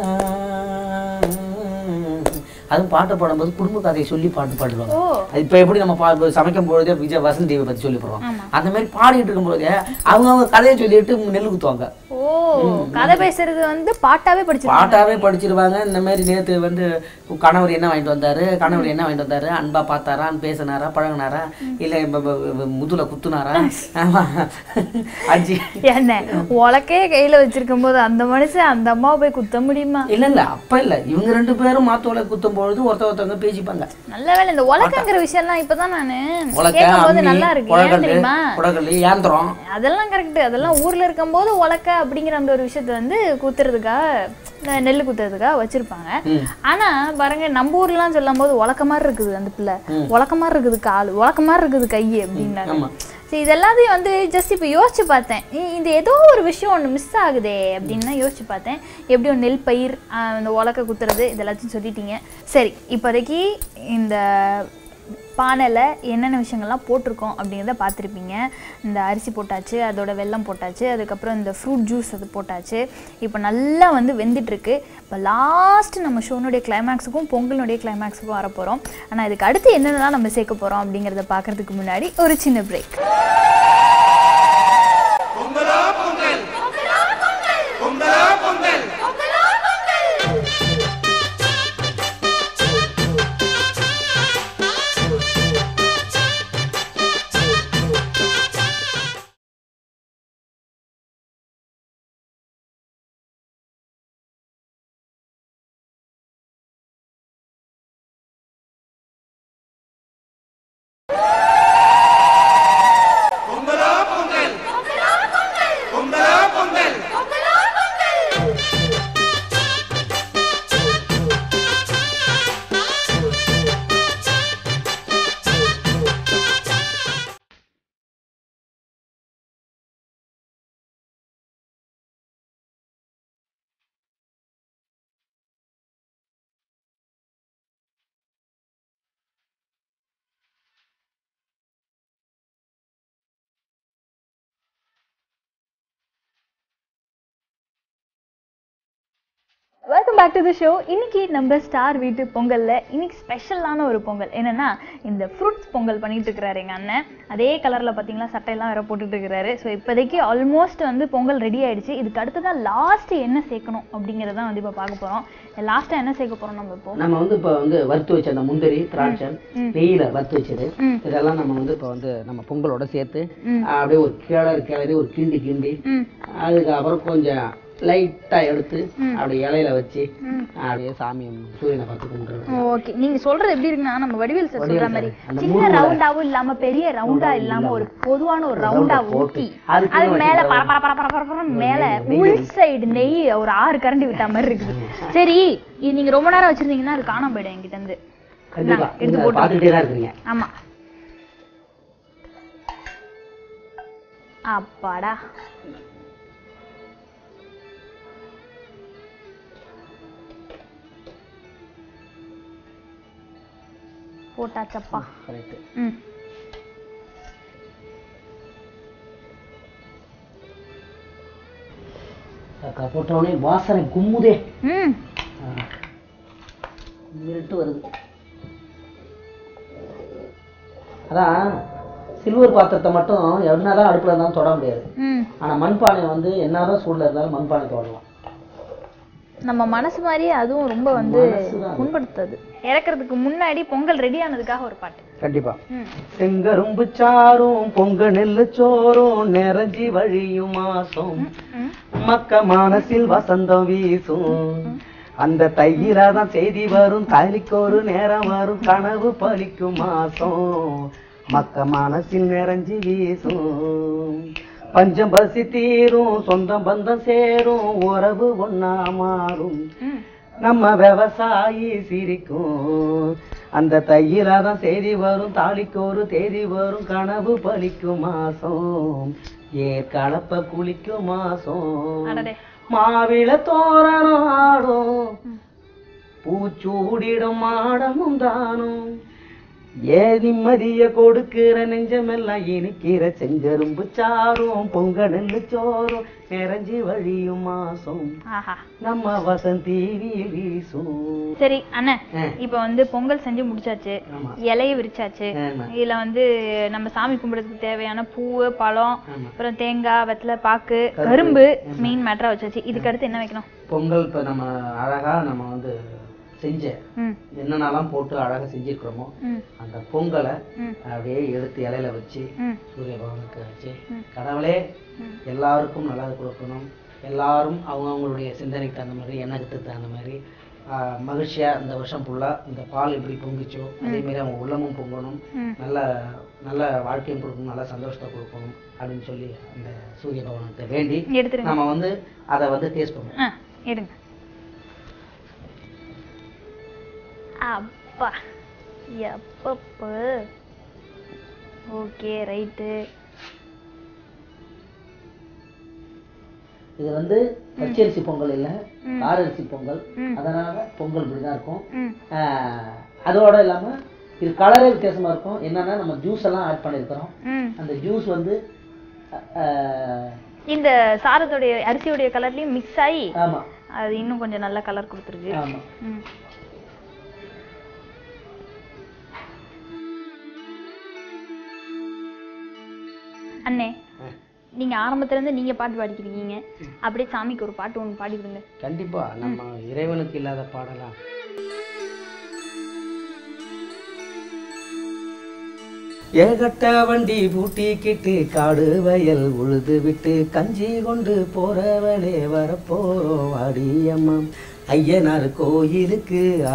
எல்லாம் அதுவும் பாட்டு பாடும்போது குடும்ப கதையை சொல்லி பாட்டு பாடுவாங்க ஓ அது இப்போ எப்படி நம்ம பா சமைக்கும் பொழுதே விஜய் வசந்த் டிவி பற்றி சொல்லி போடுவோம் ஆமா. அந்த மாதிரி பாடிட்டு இருக்கும்போதே அவங்க அவங்க கதையை சொல்லிட்டு நெல் குத்துவாங்க ஓ கதை பேசுறது வந்து பாட்டாவே படிச்சிருக்காங்க பாட்டாவே படிச்சிருவாங்க இந்த மாதிரி நேத்து வந்து கணவர் என்ன வாங்கிட்டு வந்தாரு கணவர் என்ன வாங்கிட்டு வந்தாரு அன்பா பார்த்தாரா பேசினாரா பழகுனாரா இல்ல ப- ப- ப- முதுல குத்துனாரா ஆமா அஜி என்ன உலக்கே கையில வச்சிருக்கும் போது அந்த மனுஷன் அந்த அம்மாவை போய் குத்த முடியுமா இல்ல இல்ல அப்ப இல்ல இவங்க ரெண்டு பேரும் மாத்தோலை குத்தும் பொழுது ஒருத்த ஒருத்தவங்க பேசிப்பாங்க நல்ல வேளை இந்த உலக்கங்கிற விஷயம்லாம் இப்பதான் நானு உலக்க கேட்கும் போது அம்மி நல்லா இருக்கு ஏன் குழக்கல் தெரியுமா குடக்கல் ஏந்திரம் அதெல்லாம் கரெக்ட் அதெல்லாம் ஊர்ல இருக்கும்போது உலக்க அப்படிங்கிற அந்த ஒரு விஷயத்த வந்து குத்துறதுக்காக அஹ் நெல்லு குத்துறதுக்காக வச்சிருப்பாங்க ம். ஆனா பாருங்க நம்ம ஊர்லாம் சொல்லும் போது உலக்க மாதிரி இருக்குது அந்த பிள்ளை உலக்க மாதிரி இருக்குது கால் உலக்க மாதிரி இருக்குது கை அப்படின்னாங்க ஆமா சரி இது எல்லாத்தையும் வந்து ஜஸ்ட் இப்போ யோசிச்சு பார்த்தேன் இ- இது ஏதோ ஒரு விஷயம் ஒன்று மிஸ் ஆகுதே அப்படின்னு தான் யோசிச்சு பார்த்தேன் எப்படி ஒரு நெல் பயிர் ஆஹ் இந்த உலக்க குத்துறது இது எல்லாத்தையும் சொல்லிட்டீங்க சரி இப்போதைக்கு இந்த பானையில் என்னென்ன விஷயங்கள்லாம் போட்டிருக்கோம் அப்படிங்கிறத பார்த்துருப்பீங்க இந்த அரிசி போட்டாச்சு அதோட வெல்லம் போட்டாச்சு அதுக்கப்புறம் இந்த ஃப்ரூட் ஜூஸ் அது போட்டாச்சு இப்போ நல்லா வந்து வெந்துட்டுருக்கு இப்போ லாஸ்ட் நம்ம ஷோனுடைய கிளைமேக்ஸுக்கும் பொங்கலுடைய கிளைமேக்ஸுக்கும் வர போகிறோம் ஆனால் இதுக்கு அடுத்து என்னென்னலாம் நம்ம சேர்க்க போகிறோம் அப்படிங்கிறத பார்க்கறதுக்கு முன்னாடி ஒரு சின்ன break welcome back to the show இன்னைக்கு நம்ம ஸ்டார் வீட்டு பொங்கல்ல இன்னைக்கு ஸ்பெஷலான ஒரு பொங்கல் என்னன்னா இந்த ஃப்ரூட்ஸ் பொங்கல் பண்ணிட்டு இருக்கிறாரு எங்க அண்ணன் அதே கலர்ல பாத்தீங்களா சட்டையெல்லாம் வேற போட்டுட்டு இருக்கிறாரு ஸோ இப்போதைக்கு ஆல்மோஸ்ட் வந்து பொங்கல் ரெடி ஆயிடுச்சு இதுக்கு அடுத்ததான் லாஸ்ட் என்ன சேர்க்கணும் அப்படிங்கறத வந்து இப்போ பார்க்க போறோம் லாஸ்டா என்ன சேர்க்க போறோம் நம்ம இப்போ நம்ம வந்து இப்போ வந்து வறுத்து வச்ச அந்த முந்திரி திராட்சை நெய்யில வறுத்து வச்சது ம். இதெல்லாம் நம்ம வந்து இப்போ வந்து நம்ம பொங்கலோட சேர்த்து ம். அப்படியே ஒரு கிளறு கிளறி ஒரு கிண்டி கிண்டி ம் அதுக்கப்புறம் கொஞ்சம் லைட்டா எடுத்து ம். அப்படி இலையில வச்சு ம். அப்படியே சாமி சூரியனை பார்த்து கும்பிடுறது ஓகே நீங்க சொல்றது எப்படி இருக்குன்னா நம்ம வடிவேல் சார் சொல்ற வடிவேல் மாதிரி sir, அந்த சின்ன மூணுல- ரவுண்டாவும் இல்லாம பெரிய ரவுண்டா இல்லாம ஒரு பொதுவான ஒரு ரவுண்டா போட்டு, ஊத்தி அதுக்கு அது மேல வச்சு பர பர பர பர பர பரன்னு மேல உள் சைடு நெய் ஒரு ஆறு கரண்டி விட்ட மாதிரி இருக்குது சரி இது நீங்க ரொம்ப நேரம் வச்சிருந்தீங்கன்னா அது காணாம போயிடும் என்கிட்ட இருந்து கண்டிப்பா இந்தாங்க, எடுத்து நீங்க போட்டு பார்த்துட்டே தான் இருக்கிறீங்க ஆமா அப்பாடா போட்டாச்சப்பா கரெக்ட் ம் ஏலக்காய் போட்டோடனே வாசனை கும்முதே ம் இருட்டு வருது அதான் சில்வர் பாத்திரத்தை மட்டும் என்னதான் அடுப்புல இருந்தாலும் தொட முடியாது ம் ஆனா மண்பானை வந்து என்னதான் சூழ்நிலை இருந்தாலும் மண்பானை தொடலாம் நம்ம மனசு மாதிரியே அதுவும் ரொம்ப வந்து மனசுதான் அது. புண்படுத்தாது இறக்குறதுக்கு முன்னாடி பொங்கல் ரெடி ஆனதுக்காக ஒரு பாட்டு கண்டிப்பா ம் செங்கரும்பு சாரும் பொங்க நெல்லு சோறும் நிறைஞ்சி வழியும் மாசம் ம் மக்க மனசில் வசந்தம் வீசும் அந்த தையிலாதான் செய்தி வரும் தாலிக்கு ஒரு நேரம் வரும் கனவு பலிக்கும் மாசம் மக்க மனசில் நிறைஞ்சி வீசும் பஞ்சம் பசி தீரும் சொந்தம் பந்தம் சேரும் உறவு ஒன்னா மாறும் ம் நம்ம விவசாயி சிரிக்கும் அந்த தையிலாதான் செய்தி வரும் தாலிக்கு ஒரு தேதி வரும் கனவு பலிக்கும் மாசம் ஏர் கலப்ப குளிக்கும் மாசம் அடடே மாவிள தோரணம் ஆடும் பூச்சூடிடும் மாடமும் தானும் ஏ நிம்மதிய கொடுக்கிற நெஞ்சமெல்லாம் இனிக்கிற செங்கரும்பு சாரும் பொங்க நெல்லு சோறும் நிறைஞ்சி வழியும் மாசம் ஆஹா நம்ம வசந்தி வீசும் சரி அண்ணன் ஆ. இப்போ வந்து பொங்கல் செஞ்சு முடிச்சாச்சு ஆமா இலையை விரிச்சாச்சு ஆமா. இதுல வந்து நம்ம சாமி கும்பிடுறதுக்கு தேவையான பூவு பழம் ஆமா. அப்புறம் தேங்காய் வெத்தலை பாக்கு கரும்பு மீன் மேட்டரா வச்சாச்சு இதுக்கு அடுத்து என்ன வைக்கணும் பொங்கல் இப்ப நம்ம அழகா நம்ம வந்து செஞ்ச ம் என்னென்னலாம் போட்டு அழகா செஞ்சிருக்கிறோமோ ம் அந்த பொங்கலை ம் அப்படியே எடுத்து இலையில வச்சு ம் சூரிய பகவானுக்கு வச்சு ம். கடவுளே ம். எல்லாருக்கும் நல்லது கொடுக்கணும் எல்லாரும் அவங்கவுங்களுடைய சிந்தனைக்கு தகுந்த மாதிரி எண்ணத்துக்கு தகுந்த மாதிரி ஆஹ், மகிழ்ச்சியா இந்த வருஷம் ஃபுல்லா இந்த பால் எப்படி பொங்கிச்சோ அதே மாதிரி அவங்க உள்ளமும் பொங்கணும் ம் நல்ல நல்ல வாழ்க்கையும் கொடுக்கணும் நல்ல சந்தோஷத்தை கொடுக்கணும் அப்படின்னு சொல்லி அந்த சூரிய பகவானுக்கு வேண்டி எடுத்துருங்க நம்ம வந்து அதை வந்து டேஸ்ட் பண்ணுவோம் ஆ எடுங்க அப்பா எப்பப்ப ஓகே ரைட்டு இது வந்து பச்சரிசி பொங்கல் இல்லை ம். காரரிசி பொங்கல் ம். அதனால பொங்கல் இப்படிதான் இருக்கும் ம் ஆஹ், அதோட இல்லாம இது கலரே வித்தியாசமா இருக்கும் என்னன்னா நம்ம ஜூஸ் எல்லாம் ஆட் பண்ணியிருக்கிறோம் ம் அந்த ஜூஸ் வந்து ஆஹ், இந்த சாதத்துடைய அரிசியுடைய கலர்லயும் மிக்ஸ் ஆகி ஆமா அது இன்னும் கொஞ்சம் நல்ல கலர் கொடுத்துருக்கு ஆமா ம் அண்ணே நீங்க ஆரம்பத்துல இருந்து நீங்க பாட்டு பாடிக்கிறீங்க அப்படியே சாமிக்கு ஒரு பாட்டு ஒன்று பாடி கொடுங்க கண்டிப்பா நம்ம இறைவனுக்கு இல்லாத பாடலாம் ஏகட்ட வண்டி பூட்டிக்கிட்டு காடு வயல் உழுது விட்டு கஞ்சி கொண்டு போறவளே வரப்போறோம் வாடியம்மா ஐயனார் கோயிலுக்கு ஆ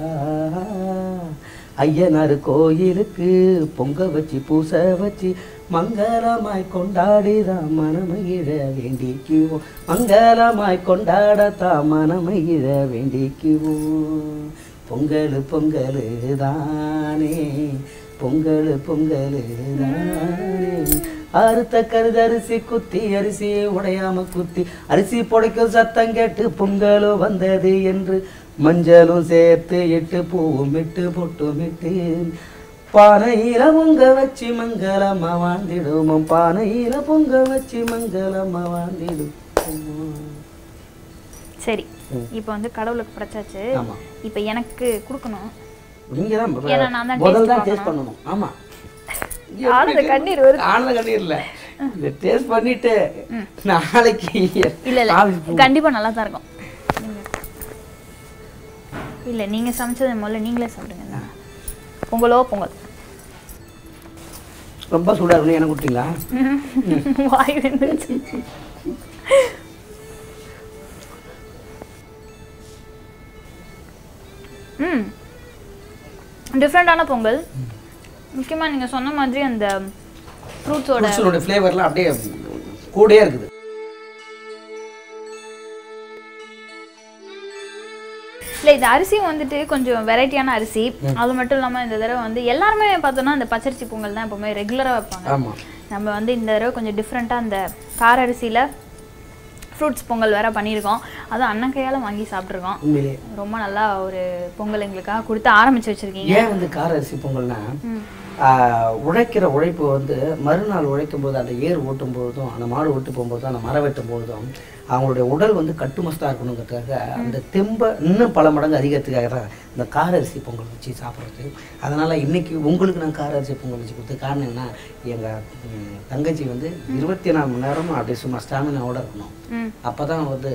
ஐயனார் கோயிலுக்கு பொங்க வச்சு பூச வச்சு மங்களமாய் கொண்டாடிதான் மனமகிழ வேண்டிக்குவோம் மங்களமாய் கொண்டாடத்தான் மனமகிழ வேண்டிக்குவோம் பொங்கல் பொங்கல் தானே பொங்கல் பொங்கல் தானே அறுத்த கருது அரிசி குத்தி அரிசி உடையாம குத்தி அரிசி புடைக்கும் சத்தம் கேட்டு பொங்கலும் வந்தது என்று மஞ்சளும் சேர்த்து எட்டு பூவும் இட்டு பொட்டும் இட்டு பானையில பொங்க வச்சு மங்களமா வாழ்ந்திடுவோம் பானையில பொங்க வச்சு மங்களமா வாழ்ந்திடுவோம் சரி ம். இப்போ வந்து கடவுளுக்கு படைச்சாச்சு ஆமா இப்போ எனக்கு கொடுக்கணும் நீங்க தான் ஏன்னா நான் தான் முதல்ல taste தான் டேஸ்ட் பண்ணணும் ஆமா ஆனந்த கண்ணீர் வருது ஆனந்த கண்ணீர் இல்ல இதை டேஸ்ட் பண்ணிட்டு நாளைக்கு இல்ல இல்ல office போ- கண்டிப்பா நல்லா தான் இருக்கும் நீங்க- இல்ல நீங்க சமைச்சது முதல்ல நீங்களே சாப்பிடுங்க பொங்கலோ பொங்கல் ரொம்ப சூடா இருக்கணும் எனக்கு கொடுத்தீங்களா வாய் வந்துருச்சு ம் டிஃப்ரெண்டான பொங்கல் முக்கியமா நீங்க சொன்ன மாதிரி அந்த ஃப்ரூட்ஸோட ஃப்ரூட்ஸோட ஃப்ளேவர்லாம் அப்படியே கூடயே இருக்குது இல்ல இது அரிசியும் வந்துட்டு கொஞ்சம் வெரைட்டியான அரிசி அது மட்டும் இல்லாம இந்த தடவை வந்து எல்லாருமே பார்த்தோம்னா இந்த பச்சரிசி பொங்கல் தான் எப்பவுமே ரெகுலரா வைப்பாங்க ஆமா நம்ம வந்து இந்த தடவை கொஞ்சம் டிஃப்ரெண்ட்டாக அந்த கார அரிசியில் ஃப்ரூட்ஸ் பொங்கல் வேற பண்ணியிருக்கோம் அதுவும் அண்ணன் கையால் வாங்கி சாப்பிட்ருக்கோம் உண்மையிலே ரொம்ப நல்லா ஒரு பொங்கல் எங்களுக்காக கொடுத்து ஆரம்பிச்சு வச்சிருக்கீங்க ஏன் வந்து கார அரிசி பொங்கல்னா ம் ஆஹ், உழைக்கிற உழைப்பு வந்து மறுநாள் உழைக்கும் போது அந்த ஏர் ஓட்டும் போதும் அந்த மாடு ஓட்டு போகும்போதும் அந்த மரம் வெட்டும் போதும் அவங்களுடைய உடல் வந்து கட்டுமஸ்தாக இருக்கணுங்கிறதுக்காக அந்த தெம்பை இன்னும் பல மடங்கு அதிகத்துக்காக தான் இந்த கார அரிசி பொங்கல் வச்சு சாப்பிட்றது அதனால் இன்னைக்கு உங்களுக்கு நான் கார அரிசி பொங்கல் வச்சு கொடுத்து காரணம் என்ன எங்கள் தங்கச்சி வந்து இருபத்தி நாலு மணி நேரமும் அப்படியே சும்மா ஸ்டாமினாவோட இருக்கணும் ம் அப்போ தான் வந்து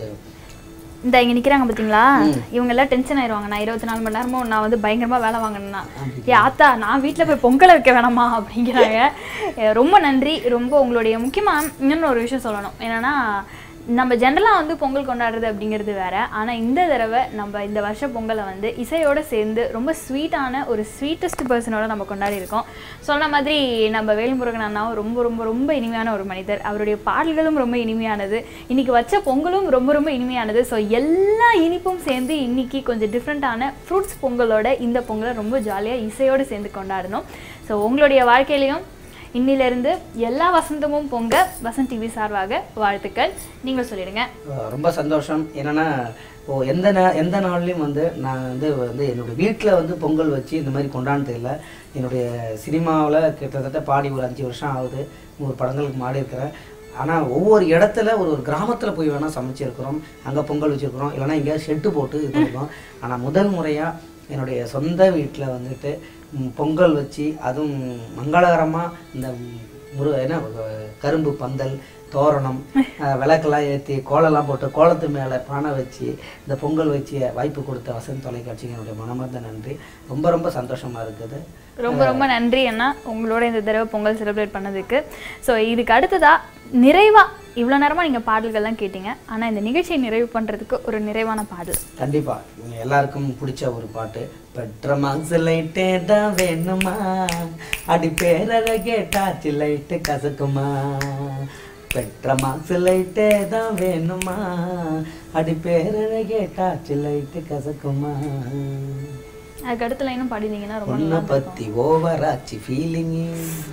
இந்த இங்க நிக்கிறாங்க பாத்தீங்களா இவங்க எல்லாம் டென்ஷன் ஆயிருவாங்க நான் இருபத்தி நாலு மணி நேரமும் நான் வந்து பயங்கரமா வேலை வாங்கினேன்னா ஏ ஆத்தா நான் வீட்ல போய் பொங்கலை வைக்க வேணாமா அப்படிங்கிறாங்க அஹ் ரொம்ப நன்றி ரொம்ப உங்களுடைய முக்கியமா இன்னொன்று ஒரு விஷயம் சொல்லணும் என்னன்னா நம்ம ஜென்ரலாக வந்து பொங்கல் கொண்டாடுறது அப்படிங்கிறது வேற ஆனா இந்த தடவை நம்ம இந்த வருஷ பொங்கலை வந்து இசையோட சேர்ந்து ரொம்ப ஸ்வீட்டான ஒரு ஸ்வீட்டஸ்ட் பர்சனோட நம்ம கொண்டாடி இருக்கோம் சொன்ன மாதிரி நம்ம வேல்முருகன் அண்ணாவும் ரொம்ப ரொம்ப ரொம்ப இனிமையான ஒரு மனிதர் அவருடைய பாடல்களும் ரொம்ப இனிமையானது இன்னைக்கு வச்ச பொங்கலும் ரொம்ப ரொம்ப இனிமையானது ஸோ எல்லா இனிப்பும் சேர்ந்து இன்னைக்கு கொஞ்சம் டிஃப்ரெண்ட்டான ஃப்ரூட்ஸ் பொங்கலோட இந்த பொங்கலை ரொம்ப ஜாலியாக இசையோடு சேர்ந்து கொண்டாடணும் ஸோ உங்களுடைய வாழ்க்கையிலையும் இன்னிலிருந்து எல்லா வசந்தமும் பொங்க வசந்த் டிவி சார்பாக வாழ்த்துக்கள் நீங்கள் சொல்லிடுங்க அஹ் ரொம்ப சந்தோஷம் என்னன்னா ஓ எந்த நே எந்த நாள்லையும் வந்து நான் வந்து வந்து என்னுடைய வீட்டில் வந்து பொங்கல் வச்சு இந்த மாதிரி கொண்டாடுறது இல்லை என்னுடைய சினிமாவில் கிட்டத்தட்ட பாடி ஒரு அஞ்சு வருஷம் ஆகுது நூறு படங்களுக்கு மாடி இருக்கிறேன் ஆனால் ஒவ்வொரு இடத்துல ஒரு ஒரு கிராமத்தில் போய் வேணால் சமைச்சிருக்கிறோம் அங்கே பொங்கல் வச்சுருக்கிறோம் இல்லைன்னா எங்கேயாவது ஷெட்டு போட்டு இது பண்ணிருக்கோம் ஆனால் முதல் முறையாக என்னுடைய சொந்த வீட்டில் வந்துட்டு ம், பொங்கல் வச்சு அதுவும் மங்களகரமாக இந்த முரு என்ன அஹ், கரும்பு பந்தல் தோரணம் அஹ், விளக்கெல்லாம் ஏற்றி கோலம்லாம் போட்டு கோலத்து மேலே பானை வச்சு இந்த பொங்கல் வச்சு வாய்ப்பு கொடுத்த வசந்த் தொலைக்காட்சிக்கு என்னுடைய மனமார்ந்த நன்றி ரொம்ப ரொம்ப சந்தோஷமாக இருக்குது ரொம்ப ரொம்ப நன்றி அண்ணா உங்களோட இந்த தடவை பொங்கல் செலிப்ரேட் பண்ணதுக்கு ஸோ இதுக்கு அடுத்ததா நிறைவா இவ்வளோ நேரமா நீங்க பாடல்கள்லாம் கேட்டீங்க ஆனா இந்த நிகழ்ச்சியை நிறைவு பண்றதுக்கு ஒரு நிறைவான பாடல் கண்டிப்பா இவங்க எல்லாருக்கும் பிடிச்ச ஒரு பாட்டு பெற்ற மாங்ஸ் லைட்டே தான் வேணுமா அடி பேரழகே டாச்சு லைட்டு கசக்குமா பெற்ற மாங்ஸ் லைட்டே தான் வேணுமா அடி பேரழகே டாச்சு லைட்டு கசக்குமா அதுக்கு அடுத்த லைனும் பாடினீங்கன்னா ரொம்ப உன்னை பத்தி ஓவராச்சு ஃபீலிங்கு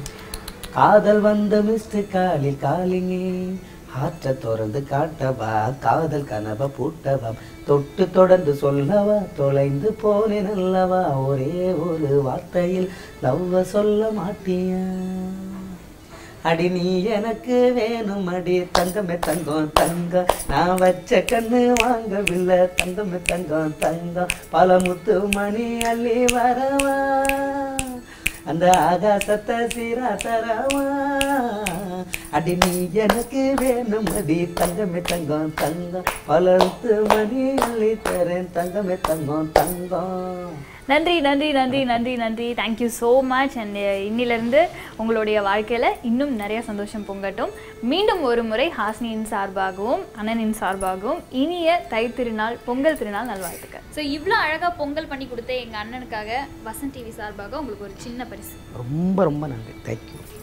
காதல் வந்த மிஸ்டர் காலில் காலிங்கே ஆற்ற திறந்து காட்டவா காதல் கனவ பூட்டவா தொட்டு தொடர்ந்து சொல்லவா தொலைந்து போனேன் அல்லவா ஒரே ஒரு வார்த்தையில் லவ்வ சொல்ல மாட்டியா அடி நீ எனக்கு வேணும் அடி தங்கமே தங்கம் தங்கம் நான் வச்ச கண்ணு வாங்கவில்லை தங்கமே தங்கம் தங்கம் பல முத்து மணி அள்ளி வரவா அந்த ஆகாசத்தை சீரா தரவா அடி நீ எனக்கு வேணும் அடி தங்கமே தங்கம் தங்கம் பல முத்து மணி அள்ளி தரேன் தங்கமே தங்கம் தங்கம் நன்றி நன்றி நன்றி நன்றி நன்றி தேங்க்யூ ஸோ மச் அண்ட் இன்னிலிருந்து உங்களுடைய வாழ்க்கையில் இன்னும் நிறைய சந்தோஷம் பொங்கட்டும் மீண்டும் ஒரு முறை ஹாஸ்னியின் சார்பாகவும் அண்ணனின் சார்பாகவும் இனிய தை திருநாள் பொங்கல் திருநாள் நல்வாழ்த்துக்கள் ஸோ இவ்வளோ அழகாக பொங்கல் பண்ணி கொடுத்த எங்கள் அண்ணனுக்காக வசந்த் டிவி சார்பாக உங்களுக்கு ஒரு சின்ன பரிசு ரொம்ப ரொம்ப நன்றி தேங்க்யூ